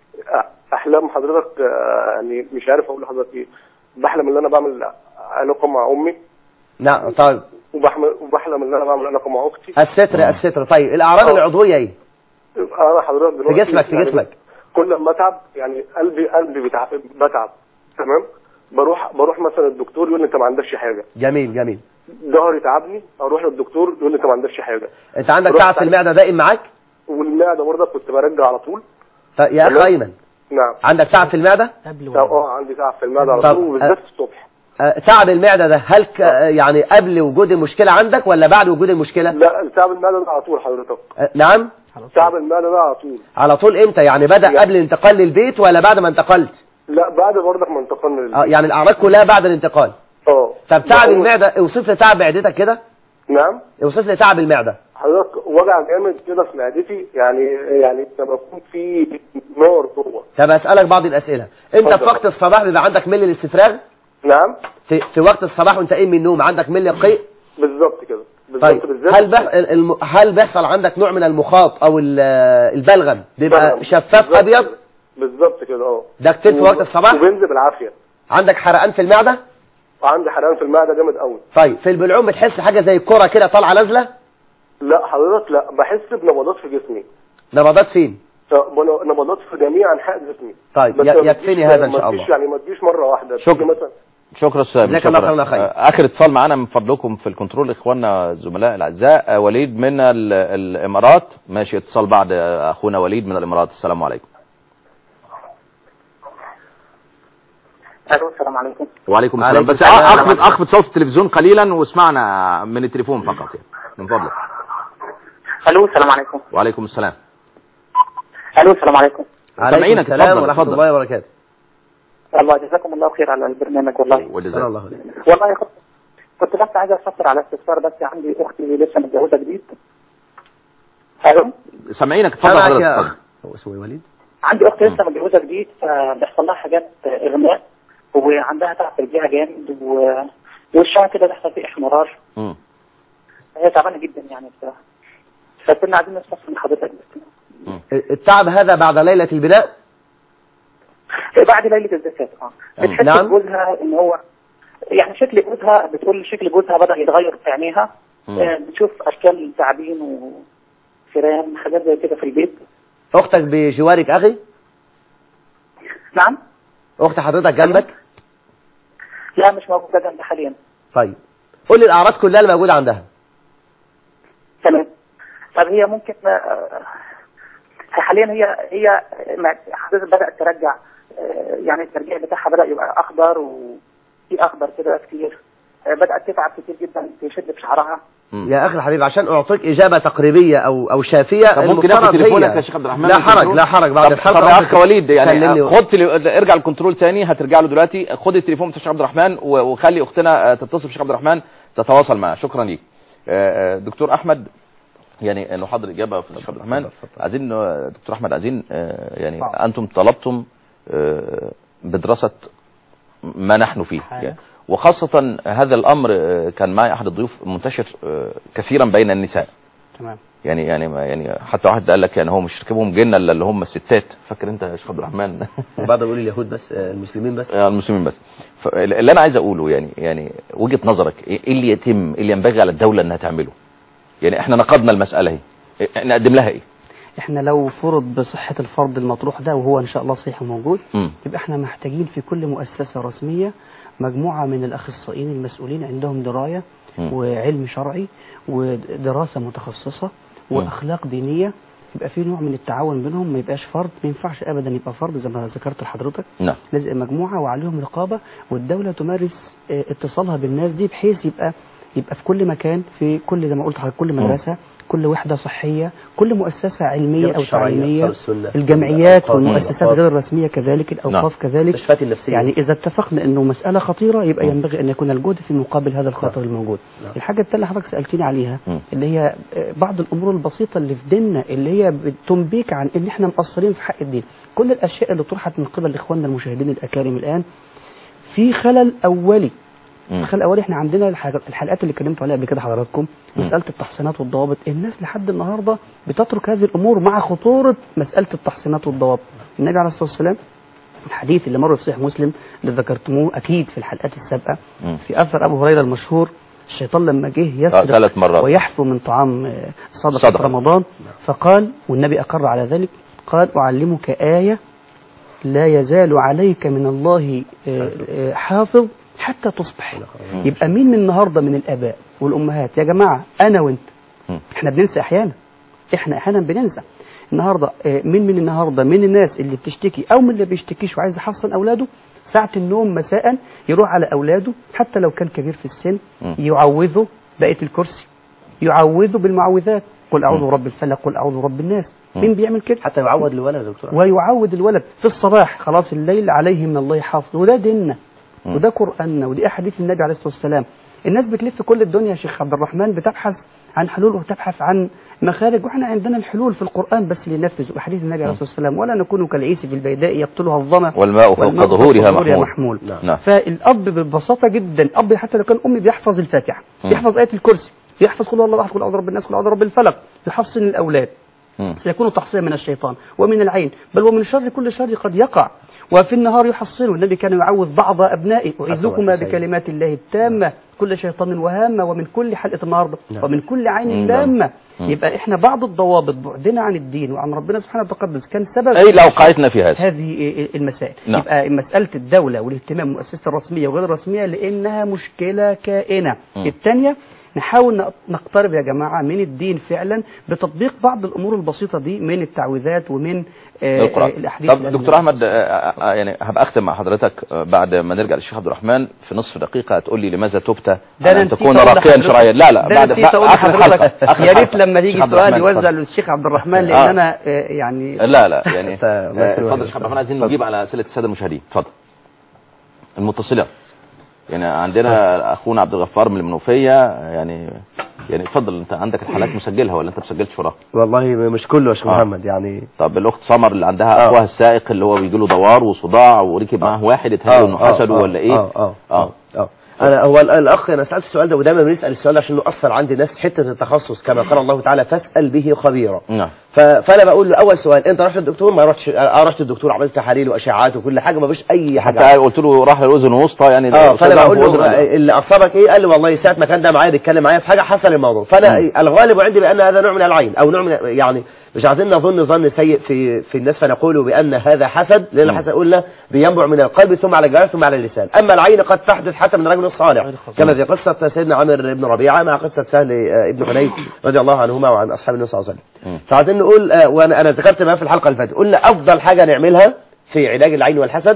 Speaker 9: أ- احلام حضرتك آه، يعني مش عارف اقول لحضرتك ايه بحلم ان انا بعمل علاقه مع امي
Speaker 2: نعم طيب
Speaker 9: وبحلم وبحلم ان انا بعمل علاقه مع اختي
Speaker 2: الستر الستر طيب الاعراض
Speaker 9: آه.
Speaker 2: العضويه ايه
Speaker 9: انا حضرتك
Speaker 2: في
Speaker 9: دلوقتي
Speaker 2: جسمك في
Speaker 9: يعني
Speaker 2: جسمك
Speaker 9: كل ما اتعب يعني قلبي قلبي بتعب بتعب تمام بروح بروح مثلا الدكتور يقول لي انت ما عندكش حاجه
Speaker 2: جميل جميل
Speaker 9: ظهري تعبني اروح للدكتور يقول لي انت ما عندكش حاجه
Speaker 2: انت عندك
Speaker 9: رحت
Speaker 2: تعب في
Speaker 9: على-
Speaker 2: المعده دائم معاك
Speaker 9: والمعده برضه كنت برجع على طول
Speaker 2: طيب يا اخ
Speaker 9: تمام.
Speaker 2: ايمن
Speaker 9: نعم
Speaker 2: عندك تعب في المعده
Speaker 3: قبل
Speaker 9: اه
Speaker 3: ولا
Speaker 9: آه، عندي تعب في المعده على
Speaker 2: طب،
Speaker 9: طول وبالذات
Speaker 2: آه.
Speaker 9: الصبح
Speaker 2: آه، تعب المعده ده هل ك... آه، يعني قبل وجود المشكله عندك ولا بعد وجود المشكله
Speaker 9: لا تعب المعده ده على طول حضرتك
Speaker 2: آه، نعم
Speaker 9: تعب المعده ده على طول
Speaker 2: على طول امتى يعني بدا
Speaker 9: يعني-
Speaker 2: قبل الانتقال للبيت ولا بعد ما انتقلت
Speaker 9: لا بعد برضك ما انتقلنا للبيت
Speaker 2: اه يعني الاعراض كلها بعد الانتقال
Speaker 9: اه
Speaker 2: طب تعب
Speaker 9: لا، هو-
Speaker 2: المعده اوصف لي تعب معدتك كده
Speaker 9: نعم
Speaker 2: اوصف لي تعب المعده
Speaker 9: حضرتك وجع جامد كده في معدتي يعني يعني لما يكون في نار جوه
Speaker 2: طب اسالك بعض الاسئله انت في
Speaker 9: اتفضل.
Speaker 2: وقت الصباح بيبقى عندك ملي الاستفراغ
Speaker 9: نعم
Speaker 2: في, في وقت الصباح وانت قايم من النوم عندك ملي القيء
Speaker 9: بالظبط كده بالظبط
Speaker 2: طيب
Speaker 9: بالذات
Speaker 2: هل بح... الم... هل بيحصل عندك نوع من المخاط او ال- البلغم بيبقى
Speaker 9: بلغم.
Speaker 2: شفاف
Speaker 9: بالظبط
Speaker 2: ابيض
Speaker 9: كده. بالظبط كده اه
Speaker 2: ده كتير في
Speaker 9: و-
Speaker 2: وقت الصباح
Speaker 9: وبنزل بالعافيه
Speaker 2: عندك حرقان في المعده
Speaker 9: وعندي حرقان في المعده جامد قوي
Speaker 2: طيب في البلعوم بتحس حاجه زي الكره كده طالعه نازله
Speaker 9: لا حضرتك لا بحس بنبضات في جسمي
Speaker 2: نبضات فين
Speaker 9: فبن- نبضات في جميع انحاء جسمي
Speaker 2: طيب
Speaker 9: بس
Speaker 2: ي-
Speaker 9: ما
Speaker 2: يكفيني
Speaker 9: تجيش-
Speaker 2: هذا إن شاء
Speaker 9: ما تجيش
Speaker 2: الله.
Speaker 9: يعني ما تجيش مره واحده
Speaker 1: شكرا.
Speaker 9: تيجي مثلا
Speaker 1: شكرا استاذ
Speaker 2: جزاك الله خيرا خير.
Speaker 1: آه، اخر اتصال معنا من فضلكم في الكنترول اخواننا الزملاء الاعزاء آه، وليد من ال- الامارات ماشي اتصال بعد آه، اخونا وليد من الامارات السلام عليكم
Speaker 10: الو السلام عليكم
Speaker 1: وعليكم السلام
Speaker 2: عليكم
Speaker 1: بس
Speaker 2: السلام.
Speaker 1: اخفض اخفض صوت التلفزيون قليلا واسمعنا من التليفون فقط يعني من فضلك
Speaker 10: الو السلام عليكم
Speaker 1: وعليكم السلام
Speaker 10: الو السلام عليكم
Speaker 2: عليكم
Speaker 1: سامعينك،
Speaker 2: السلام
Speaker 1: اتفضل،
Speaker 2: ورحمة
Speaker 1: اتفضل.
Speaker 2: الله وبركاته
Speaker 10: الله جزاكم الله خير على البرنامج والله
Speaker 2: صلى
Speaker 1: وجزاك
Speaker 2: الله عليه
Speaker 10: والله كنت كنت بس عايز استفسر على استفسار بس عندي اختي لسه متجوزه جديد الو
Speaker 1: سامعينك اتفضل
Speaker 2: سامعك
Speaker 1: حضرتك
Speaker 2: يا
Speaker 1: اتفضل
Speaker 2: أخ هو اسمه إيه وليد
Speaker 10: عندي اخت لسه متجوزه جديد فبيحصل لها حاجات اغماء وعندها تعب في الجهه جامد و... وشها كده بيحصل فيه احمرار
Speaker 1: مم.
Speaker 10: هي تعبانه جدا يعني بصراحه فكنا عايزين نستفسر من حضرتك بس
Speaker 2: التعب هذا بعد ليلة البناء
Speaker 10: بعد ليله الزفاف اه بتحس
Speaker 2: نعم.
Speaker 10: جوزها ان هو يعني شكل جوزها بتقول شكل جوزها بدا يتغير في عينيها
Speaker 1: مم.
Speaker 10: آه، بتشوف اشكال تعابين وفيران حاجات زي كده في البيت
Speaker 2: أختك بجوارك أخي
Speaker 10: نعم
Speaker 2: أخت حضرتك جنبك
Speaker 10: لا مش موجوده جنبي حاليا
Speaker 2: طيب قول لي الأعراض كلها اللي موجودة عندها
Speaker 10: تمام طب هي ممكن آه، حاليا هي هي مع- حضرتك بدات ترجع آه، يعني الترجيع بتاعها بدا يبقى اخضر وفي اخضر كده كتير آه، بدات تتعب كتير جدا تشد في شعرها
Speaker 1: مم.
Speaker 2: يا أخي الحبيب عشان أعطيك إجابة تقريبية أو أو شافية
Speaker 1: طب ممكن
Speaker 2: المفترض
Speaker 1: اخد تليفونك
Speaker 2: هي-
Speaker 1: يا شيخ عبد الرحمن
Speaker 2: لا
Speaker 1: من
Speaker 2: حرج
Speaker 1: الكنترول؟
Speaker 2: لا حرج بعد
Speaker 1: طب
Speaker 2: الحلقة
Speaker 1: طب يا
Speaker 2: ممكن
Speaker 1: اخ وليد يعني
Speaker 2: تكلمني.
Speaker 1: خد تلي... ارجع الكنترول تاني هترجع له دلوقتي خد التليفون بتاع الشيخ عبد الرحمن و- وخلي اختنا آه، تتصل بالشيخ عبد الرحمن تتواصل معاه شكرا ليك آه، آه، دكتور احمد يعني نحضر اجابه في الشيخ عبد الرحمن عايزين آه، دكتور احمد عايزين آه، يعني
Speaker 3: طبعا.
Speaker 1: انتم طلبتم آه، بدراسه ما نحن فيه
Speaker 3: حاجة.
Speaker 1: يعني وخاصه هذا الامر آه، كان معي احد الضيوف منتشر آه، كثيرا بين النساء
Speaker 3: تمام
Speaker 1: يعني يعني ما يعني حتى واحد قال لك يعني هو مش ركبهم جنه الا اللي هم الستات فاكر انت يا شيخ عبد الرحمن
Speaker 2: وبعد بقول اليهود بس آه، المسلمين بس
Speaker 1: آه، المسلمين بس اللي انا عايز اقوله يعني يعني وجهه نظرك ايه إيه اللي يتم إيه اللي ينبغي على الدوله انها تعمله يعني احنا نقدنا المساله اهي إيه- نقدم لها ايه
Speaker 3: احنا لو فرض بصحة الفرض المطروح ده وهو ان شاء الله صحيح وموجود
Speaker 1: مم.
Speaker 3: يبقى احنا محتاجين في كل مؤسسة رسمية مجموعة من الاخصائيين المسؤولين عندهم دراية
Speaker 1: مم.
Speaker 3: وعلم شرعي ودراسة متخصصة
Speaker 1: مم.
Speaker 3: واخلاق دينية يبقى في نوع من التعاون بينهم ما يبقاش فرد ما ينفعش ابدا يبقى فرد زي ما ذكرت لحضرتك
Speaker 1: نعم
Speaker 3: لازم مجموعة وعليهم رقابة والدولة تمارس آه، اتصالها بالناس دي بحيث يبقى يبقى في كل مكان في كل زي ما قلت لحضرتك كل مدرسة كل وحدة صحية كل مؤسسة علمية أو
Speaker 2: الشرعية،
Speaker 3: تعليمية
Speaker 2: أو السنة.
Speaker 3: الجمعيات
Speaker 2: الأوقاف،
Speaker 3: والمؤسسات
Speaker 2: الأوقاف.
Speaker 3: غير الرسمية كذلك الأوقاف كذلك
Speaker 2: المستشفيات النفسية
Speaker 3: يعني إذا اتفقنا أنه مسألة خطيرة يبقى
Speaker 1: مم.
Speaker 3: ينبغي أن يكون الجهد في مقابل هذا الخطر الموجود
Speaker 2: نعم.
Speaker 3: الحاجة الثانية اللي حضرتك سألتني عليها
Speaker 1: مم.
Speaker 3: اللي هي آه، بعض الأمور البسيطة اللي في ديننا اللي هي بتنبيك عن أن احنا مقصرين في حق الدين كل الأشياء اللي طرحت من قبل إخواننا المشاهدين الأكارم الآن في خلل أولي
Speaker 1: مم.
Speaker 3: الخلل الأولي احنا عندنا الحاجة الحلقات اللي اتكلمت عليها قبل كده حضراتكم
Speaker 1: مم.
Speaker 3: مسألة التحصينات والضوابط الناس لحد النهاردة بتترك هذه الأمور مع خطورة مسألة التحصينات والضوابط النبي عليه الصلاة والسلام الحديث اللي مر في صحيح مسلم اللي ذكرتموه أكيد في الحلقات السابقة
Speaker 1: مم.
Speaker 3: في أثر أبو هريرة المشهور الشيطان لما جه
Speaker 1: آه،
Speaker 3: يسرق
Speaker 1: ثلاث مرات
Speaker 3: ويحفو من طعام آه، صدقة,
Speaker 1: صدقة.
Speaker 3: صدقة رمضان فقال والنبي أقر على ذلك قال أعلمك آية لا يزال عليك من الله آه، آه، حافظ حتى تصبح
Speaker 1: مم.
Speaker 3: يبقى مين من النهاردة من الآباء والأمهات يا جماعة أنا وأنت
Speaker 1: مم.
Speaker 3: احنا بننسى أحيانا احنا أحيانا بننسى النهاردة آه، مين من النهاردة من الناس اللي بتشتكي أو من اللي بيشتكيش وعايز يحصن أولاده ساعة النوم مساء يروح على أولاده حتى لو كان كبير في السن
Speaker 1: مم.
Speaker 3: يعوذه بقية الكرسي يعوذه بالمعوذات قل أعوذ
Speaker 1: مم.
Speaker 3: برب الفلق قل أعوذ برب الناس
Speaker 1: مم.
Speaker 3: مين بيعمل كده
Speaker 2: حتى يعود الولد يا دكتور
Speaker 3: ويعود الولد في الصباح خلاص الليل عليه من الله حافظ وده ديننا
Speaker 1: مم.
Speaker 3: وده قرآننا ودي أحاديث النبي عليه الصلاة والسلام الناس بتلف كل الدنيا يا شيخ عبد الرحمن بتبحث عن حلول وتبحث عن مخارج واحنا عندنا الحلول في القرآن بس لننفذ أحاديث النبي عليه الصلاة والسلام ولا نكون كالعيس في البيداء يقتلها الظما
Speaker 1: والماء فوق
Speaker 3: والماء فوق
Speaker 1: ظهورها
Speaker 3: ظهورها
Speaker 1: محمول
Speaker 3: محمول
Speaker 2: نعم.
Speaker 1: نعم
Speaker 3: فالاب ببساطه جدا الاب حتى لو كان امي بيحفظ الفاتحه
Speaker 1: مم.
Speaker 3: بيحفظ ايه الكرسي بيحفظ قل هو الله احد قل اعوذ برب الناس قل اعوذ برب الفلق يحصن الاولاد
Speaker 1: مم.
Speaker 3: سيكون تحصيلا من الشيطان ومن العين بل ومن شر كل شر قد يقع وفي النهار يحصنه النبي كان يعوذ بعض أبنائه أعيذكما
Speaker 2: أسمع.
Speaker 3: بكلمات الله التامة كل شيطان وهامة ومن كل حلقة النهاردة
Speaker 2: نعم.
Speaker 3: ومن كل عين
Speaker 1: مم.
Speaker 3: لامة
Speaker 1: مم.
Speaker 3: يبقى احنا بعض الضوابط بعدنا عن الدين وعن ربنا سبحانه وتقدس كان سبب
Speaker 1: أي لو وقعتنا في هذا
Speaker 3: هذه المسائل
Speaker 1: نعم.
Speaker 3: يبقى مسألة الدولة والاهتمام بالمؤسسة الرسمية وغير الرسمية لأنها مشكلة كائنة
Speaker 1: م.
Speaker 3: الثانية نحاول نق- نقترب يا جماعة من الدين فعلا بتطبيق بعض الأمور البسيطة دي من التعويذات ومن آه، آه،
Speaker 1: القرآن
Speaker 3: الأحاديث
Speaker 1: طب
Speaker 3: العلمية.
Speaker 1: دكتور أحمد آه، آه، آه، يعني هبقى أختم مع حضرتك آه، بعد ما نرجع للشيخ عبد الرحمن في نصف دقيقة هتقول لي لماذا تبت
Speaker 3: ده
Speaker 1: على
Speaker 3: أنا
Speaker 1: أن
Speaker 3: نسيت
Speaker 1: تكون
Speaker 3: أقول
Speaker 1: راقيا
Speaker 3: لحضرتك-
Speaker 1: شرعيا لا لا
Speaker 3: ده
Speaker 1: بعد
Speaker 3: نسيت أقول
Speaker 1: آخر الحلقة
Speaker 3: لحضرتك
Speaker 1: آخر
Speaker 3: يا ريت
Speaker 1: الحلقة.
Speaker 3: لما
Speaker 1: الشيخ
Speaker 3: يجي
Speaker 1: عبد
Speaker 3: سؤال
Speaker 1: الرحمن،
Speaker 3: يوزع
Speaker 1: اتفضل.
Speaker 3: للشيخ عبد الرحمن لأن
Speaker 1: آه.
Speaker 3: أنا آه، يعني
Speaker 1: لا لا يعني
Speaker 2: أنت الله
Speaker 1: آه،
Speaker 2: يكرمك.
Speaker 1: اتفضل يا شيخ عبد الرحمن عايزين نجيب على اسئله الساده المشاهدين اتفضل المتصله يعني عندنا اخونا عبد الغفار من المنوفيه يعني يعني اتفضل انت عندك الحالات مسجلها ولا انت مسجلتش وراها
Speaker 2: والله مش كله يا شيخ
Speaker 1: آه.
Speaker 2: محمد يعني
Speaker 1: طب الاخت سمر اللي عندها
Speaker 2: آه.
Speaker 1: اخوها السائق اللي هو بيجي له دوار وصداع وركب معاه واحد اتهيأ انه حسده ولا ايه
Speaker 2: اه اه
Speaker 1: اه
Speaker 2: اه انا هو ال- الاخ انا سالت السؤال ده ودايما بنسال السؤال ده عشان له اثر عند الناس حته التخصص كما قال الله تعالى فاسال به خبيرا
Speaker 1: نعم
Speaker 2: ف- فانا بقول له اول سؤال انت رحت الدكتور ما رحتش آه، رحت الدكتور عملت تحاليل واشعاعات وكل حاجه ما فيش اي حاجه
Speaker 1: حتى قلت له راح للاذن الوسطى يعني
Speaker 2: اه
Speaker 1: الأستاذ
Speaker 2: فانا
Speaker 1: راح
Speaker 2: بقول
Speaker 1: في
Speaker 2: له
Speaker 1: أذن-
Speaker 2: آه، اللي اصابك ايه قال لي والله ساعه ما كان ده معايا بيتكلم معايا في حاجه حصل الموضوع فانا إيه، الغالب عندي بان هذا نوع من العين او نوع من يعني مش عايزين نظن ظن سيء في في الناس فنقول بان هذا حسد لان
Speaker 1: مم.
Speaker 2: الحسد قلنا بينبع من القلب ثم على الجوارح ثم على اللسان اما العين قد تحدث حتى من رجل صالح كما في قصه سيدنا عمرو بن ربيعه مع قصه سهل آه، ابن حنيف رضي الله عنهما وعن اصحاب النبي صلى الله عليه
Speaker 1: مم.
Speaker 2: وسلم فعايزين نقول آه، وانا انا ذكرت ما في الحلقه اللي فاتت قلنا افضل حاجه نعملها في علاج العين والحسد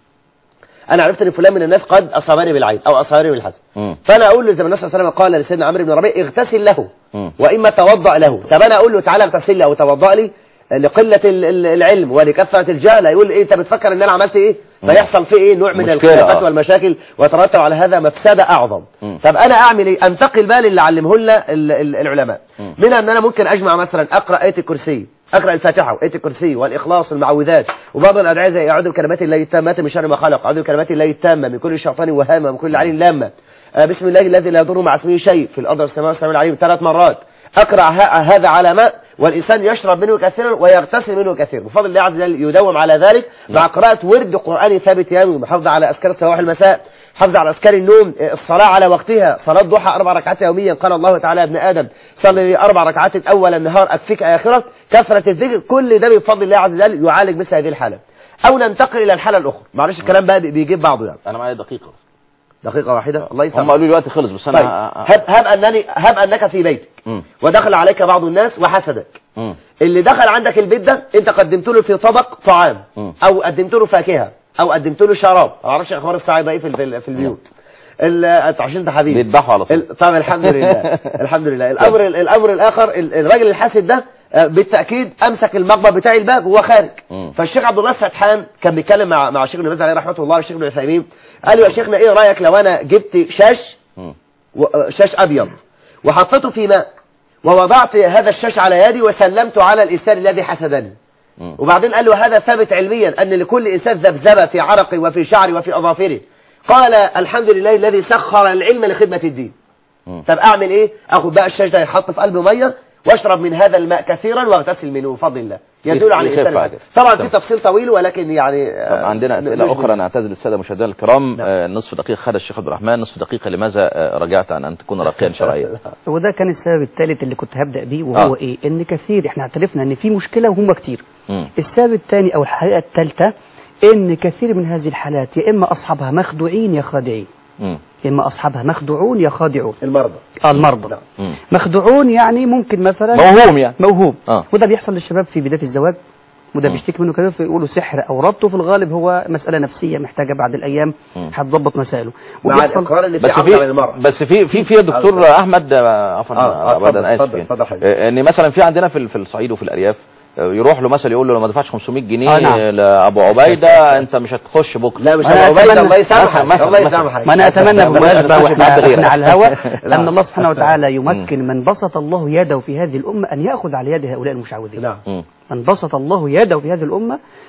Speaker 2: انا عرفت ان فلان من الناس قد اصابني بالعين او اصابني بالحسد
Speaker 1: مم.
Speaker 2: فانا اقول له زي ما النبي صلى الله عليه وسلم قال لسيدنا عمرو بن ربيع اغتسل له
Speaker 1: مم.
Speaker 2: واما توضا له طب انا اقول له تعالى اغتسل لي او توضا لي لقله ال- ال- العلم ولكثره الجهل يقول ايه انت بتفكر ان انا عملت ايه فيحصل فيه ايه نوع من
Speaker 1: مشكلة،
Speaker 2: الخلافات
Speaker 1: آه.
Speaker 2: والمشاكل ويترتب على هذا مفسده اعظم
Speaker 1: مم.
Speaker 2: طب انا اعمل ايه انتقل بقى للي علمه لنا ال- ال- العلماء
Speaker 1: مم.
Speaker 2: منها ان انا ممكن اجمع مثلا اقرا ايه الكرسي اقرا الفاتحه وايه الكرسي والاخلاص والمعوذات وبعض الادعيه زي اعوذ بكلمات الله التامات من شر ما خلق اعوذ بكلمات الله التامه من كل شيطان وهامه ومن كل عين لامه آه، بسم الله الذي لا يضر مع اسمه شيء في الارض والسماء والسماء العليم ثلاث مرات اقرا ه- هذا على ماء والانسان يشرب منه كثيرا ويغتسل منه كثيرا بفضل الله عز وجل يداوم على ذلك مع قراءه ورد قراني ثابت يومي محافظه على اذكار الصباح المساء حافظ على اذكار النوم الصلاه على وقتها صلاه ضحى اربع ركعات يوميا قال الله تعالى يا ابن ادم صلي لي اربع ركعات اول النهار اكفيك اخره كثره الذكر كل ده بفضل الله عز وجل يعالج مثل هذه الحاله او ننتقل الى الحاله الاخرى معلش الكلام بقى بيجيب بعضه يعني
Speaker 1: انا معايا دقيقه
Speaker 2: دقيقه واحده الله
Speaker 1: هم
Speaker 2: يسلمك
Speaker 1: قالوا لي الوقت خلص بس
Speaker 2: طيب
Speaker 1: انا
Speaker 2: هب, هب انني هب انك في بيتك
Speaker 1: مم.
Speaker 2: ودخل عليك بعض الناس وحسدك
Speaker 1: مم.
Speaker 2: اللي دخل عندك البيت ده انت قدمت له في طبق طعام
Speaker 1: مم.
Speaker 2: او قدمت له فاكهه او قدمت له شراب ما اعرفش اخبار الصعيده ايه في ال- في البيوت ال- انت عشان انت حبيبي
Speaker 1: بيذبحوا على طول
Speaker 2: ال- طبعا الحمد لله الحمد لله الامر الامر الاخر ال- الراجل الحاسد ده آه، بالتاكيد امسك المقبض بتاع الباب وهو خارج
Speaker 1: مم.
Speaker 2: فالشيخ عبد الله الفتحان كان بيتكلم مع مع الشيخ ابن باز عليه رحمه الله والشيخ ابن عثيمين قال له يا شيخنا ايه رايك لو انا جبت شاش
Speaker 1: مم.
Speaker 2: و- شاش ابيض وحطيته في ماء ووضعت هذا الشاش على يدي وسلمته على الانسان الذي حسدني
Speaker 1: مم.
Speaker 2: وبعدين قال له هذا ثابت علميا ان لكل انسان ذبذبه في عرقه وفي شعره وفي اظافره قال الحمد لله الذي سخر العلم لخدمه الدين
Speaker 1: مم.
Speaker 2: طب اعمل ايه اخد بقى الشاش ده يتحط في قلب ميه واشرب من هذا الماء كثيرا واغتسل منه بفضل الله يدل على
Speaker 1: يخف
Speaker 2: الانسان
Speaker 1: عادي.
Speaker 2: العادي. طبعا
Speaker 1: تمام.
Speaker 2: في تفصيل طويل ولكن يعني
Speaker 1: طب
Speaker 2: آه،
Speaker 1: عندنا
Speaker 2: ن-
Speaker 1: اسئله
Speaker 2: نجمل.
Speaker 1: اخرى نعتذر للساده مشاهدينا الكرام
Speaker 2: نعم.
Speaker 1: آه، نصف دقيقه خد الشيخ عبد الرحمن نصف دقيقه لماذا آه، رجعت عن ان تكون راقيا شرعيا
Speaker 3: وده كان السبب الثالث اللي كنت هبدأ بيه وهو
Speaker 1: آه.
Speaker 3: ايه ان كثير احنا اعترفنا ان في مشكلة وهم كتير
Speaker 1: مم.
Speaker 3: السبب الثاني او الحقيقة الثالثة ان كثير من هذه الحالات يا اما اصحابها مخدوعين يا خادعين
Speaker 1: مم.
Speaker 3: يا اما اصحابها مخدوعون يا خادعون
Speaker 2: المرضى
Speaker 3: آه المرضى
Speaker 1: مم.
Speaker 3: مخدوعون يعني ممكن مثلا
Speaker 1: موهوم يعني
Speaker 3: موهوب
Speaker 1: آه.
Speaker 3: وده بيحصل للشباب في بداية الزواج وده
Speaker 1: مم.
Speaker 3: بيشتكي منه كده فيقولوا سحر او ربط وفي الغالب هو مسألة نفسية محتاجة بعد الايام
Speaker 1: مم.
Speaker 3: هتظبط مسائله
Speaker 2: مع
Speaker 3: وبيحصل
Speaker 2: الاقرار ان في
Speaker 1: بس
Speaker 2: عقل
Speaker 1: في
Speaker 2: للمرأة
Speaker 1: بس في في في يا دكتور احمد آه، عفوا
Speaker 2: آه، آه،
Speaker 1: آه،
Speaker 2: اتفضل،
Speaker 1: أبداً اسف
Speaker 2: اتفضل،
Speaker 1: يعني.
Speaker 2: اتفضل حبيبي.
Speaker 1: آه، ان مثلا في عندنا في ال- في الصعيد وفي الارياف آه، يروح له مثلا يقول له لو ما دفعش 500 جنيه
Speaker 3: آه، نعم.
Speaker 1: لابو عبيده انت مش هتخش بكره
Speaker 2: لا مش
Speaker 3: أنا
Speaker 2: ابو عبيده
Speaker 3: أتمنى-
Speaker 2: الله يسامحك
Speaker 1: مثلا-
Speaker 2: الله
Speaker 1: مثلا.
Speaker 2: يسامحك
Speaker 3: ما انا اتمنى بالمناسبه
Speaker 1: بلاش
Speaker 3: واحنا
Speaker 1: حد غيرك.
Speaker 3: احنا على الهواء
Speaker 2: نعم.
Speaker 3: ان الله سبحانه وتعالى يمكن من بسط الله يده في هذه الامه ان ياخذ على يد هؤلاء المشعوذين
Speaker 2: نعم
Speaker 1: مم.
Speaker 3: من بسط الله يده في هذه الامه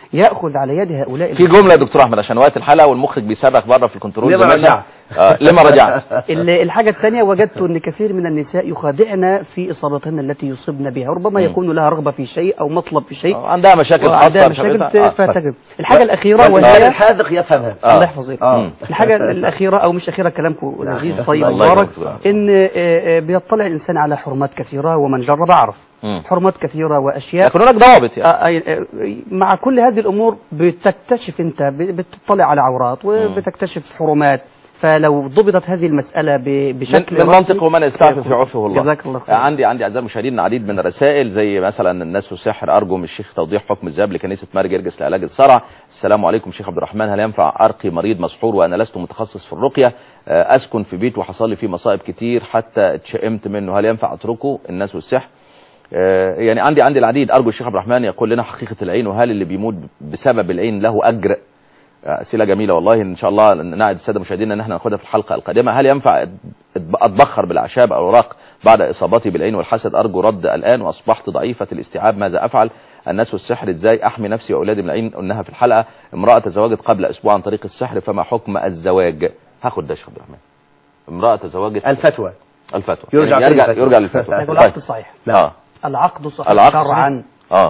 Speaker 3: يأخذ على يد هؤلاء
Speaker 1: في جمله يا دكتور احمد عشان وقت الحلقه والمخرج بيسابق بره في الكنترول
Speaker 2: لما
Speaker 1: زماننا.
Speaker 2: رجعت.
Speaker 1: آه لما رجعت
Speaker 3: ال- الحاجة الثانية وجدت أن كثير من النساء يخادعن في إصابتهن التي يصبن بها ربما
Speaker 1: مم.
Speaker 3: يكون لها رغبة في شيء أو مطلب في شيء
Speaker 1: آه، عندها مشاكل
Speaker 3: وعندها
Speaker 1: خاصه
Speaker 3: مشاكل
Speaker 1: بشغلتها. آه،
Speaker 3: فتجد الحاجة الأخيرة
Speaker 2: الإنسان
Speaker 3: وهي
Speaker 2: الحاذق يفهمها
Speaker 1: آه.
Speaker 3: الله يحفظك
Speaker 2: آه.
Speaker 3: الحاجة الأخيرة أو مش أخيرة كلامكم لذيذ طيب
Speaker 1: الله
Speaker 3: مبارك
Speaker 1: يبارك.
Speaker 3: إن آه، آه، بيطلع الإنسان على حرمات كثيرة ومن جرب عرف
Speaker 1: مم.
Speaker 3: حرمات كثيرة وأشياء
Speaker 1: لكن هناك ضوابط يعني
Speaker 3: آه، آه، آه، مع كل هذه الأمور بتكتشف أنت ب- بتطلع على عورات وبتكتشف حرمات فلو ضبطت هذه المسألة ب-
Speaker 1: من,
Speaker 3: بشكل
Speaker 1: من
Speaker 3: رأسي
Speaker 1: منطق ومن يستعفف
Speaker 3: سيكون.
Speaker 1: يعفه الله
Speaker 3: جزاك الله خير
Speaker 1: عندي عندي اعزائي المشاهدين العديد من الرسائل زي مثلا الناس والسحر ارجو من الشيخ توضيح حكم الذهاب لكنيسه ماري جرجس لعلاج الصرع السلام عليكم شيخ عبد الرحمن هل ينفع ارقي مريض مسحور وانا لست متخصص في الرقيه آه، اسكن في بيت وحصل لي فيه مصائب كتير حتى اتشئمت منه هل ينفع اتركه الناس والسحر آه، يعني عندي عندي العديد ارجو الشيخ عبد الرحمن يقول لنا حقيقه العين وهل اللي بيموت بسبب العين له اجر اسئله جميله والله ان شاء الله نعد الساده مشاهدينا ان احنا ناخدها في الحلقه القادمه هل ينفع اتبخر بالاعشاب او الاوراق بعد اصابتي بالعين والحسد ارجو رد الان واصبحت ضعيفه الاستيعاب ماذا افعل الناس والسحر ازاي احمي نفسي واولادي من العين قلناها في الحلقه امراه تزوجت قبل اسبوع عن طريق السحر فما حكم الزواج هاخد ده يا شيخ عبد الرحمن امراه تزوجت
Speaker 2: الفتوى
Speaker 1: الفتوى
Speaker 2: يرجع
Speaker 1: يعني يرجع
Speaker 2: للفتوى.
Speaker 1: يرجع للفتوى
Speaker 3: يقول العقد صحيح
Speaker 1: اه
Speaker 3: العقد صحيح
Speaker 1: العقد
Speaker 3: شرعا
Speaker 1: اه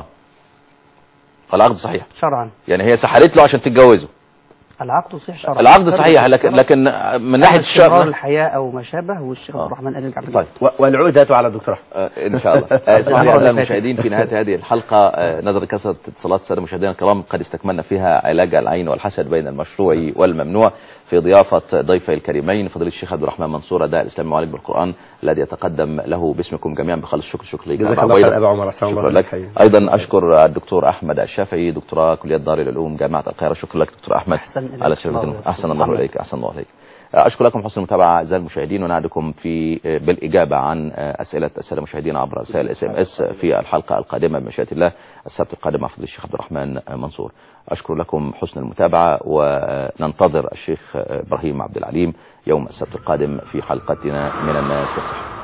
Speaker 1: العقد صحيح
Speaker 3: شرعا
Speaker 1: يعني هي سحرت له عشان تتجوزه
Speaker 3: العقد صحيح شرعا
Speaker 1: العقد صحيح لكن لكن من ناحيه
Speaker 3: استمرار
Speaker 1: الشرع
Speaker 3: الحياة أو ما شابه والشيخ عبد الرحمن قال لك
Speaker 1: طيب
Speaker 2: و- والعودة على الدكتور
Speaker 1: آه، ان شاء الله آه، اسمح لي
Speaker 3: المرة
Speaker 1: اعزائي
Speaker 3: اللي
Speaker 1: المشاهدين في نهايه هذه الحلقه آه، نظرا لكثره اتصالات الساده المشاهدين الكرام قد استكملنا فيها علاج العين والحسد بين المشروع والممنوع في ضيافه ضيفي الكريمين فضيله الشيخ عبد الرحمن منصور داء الاسلام المعالج بالقران الذي يتقدم له باسمكم جميعا بخالص الشكر شكر لك
Speaker 2: جزاك
Speaker 1: أبا
Speaker 2: الله
Speaker 1: عبيدة.
Speaker 2: خير أبا عمر أحسن الله
Speaker 1: شكرا
Speaker 2: إليك.
Speaker 1: لك ايضا اشكر الدكتور احمد الشافعي دكتوراه كليه دار العلوم جامعه القاهره شكرا لك دكتور احمد
Speaker 3: أحسن إليك.
Speaker 1: على شرفتنا
Speaker 3: الله
Speaker 1: احسن الله
Speaker 3: يحفظك.
Speaker 1: اليك احسن الله اليك أشكر لكم حسن المتابعة أعزائي المشاهدين ونعدكم في بالإجابة عن أسئلة السادة المشاهدين عبر رسائل اس ام اس في الحلقة القادمة بمشيئة الله السبت القادم مع فضل الشيخ عبد الرحمن منصور أشكر لكم حسن المتابعة وننتظر الشيخ إبراهيم عبد العليم يوم السبت القادم في حلقتنا من الناس والسحر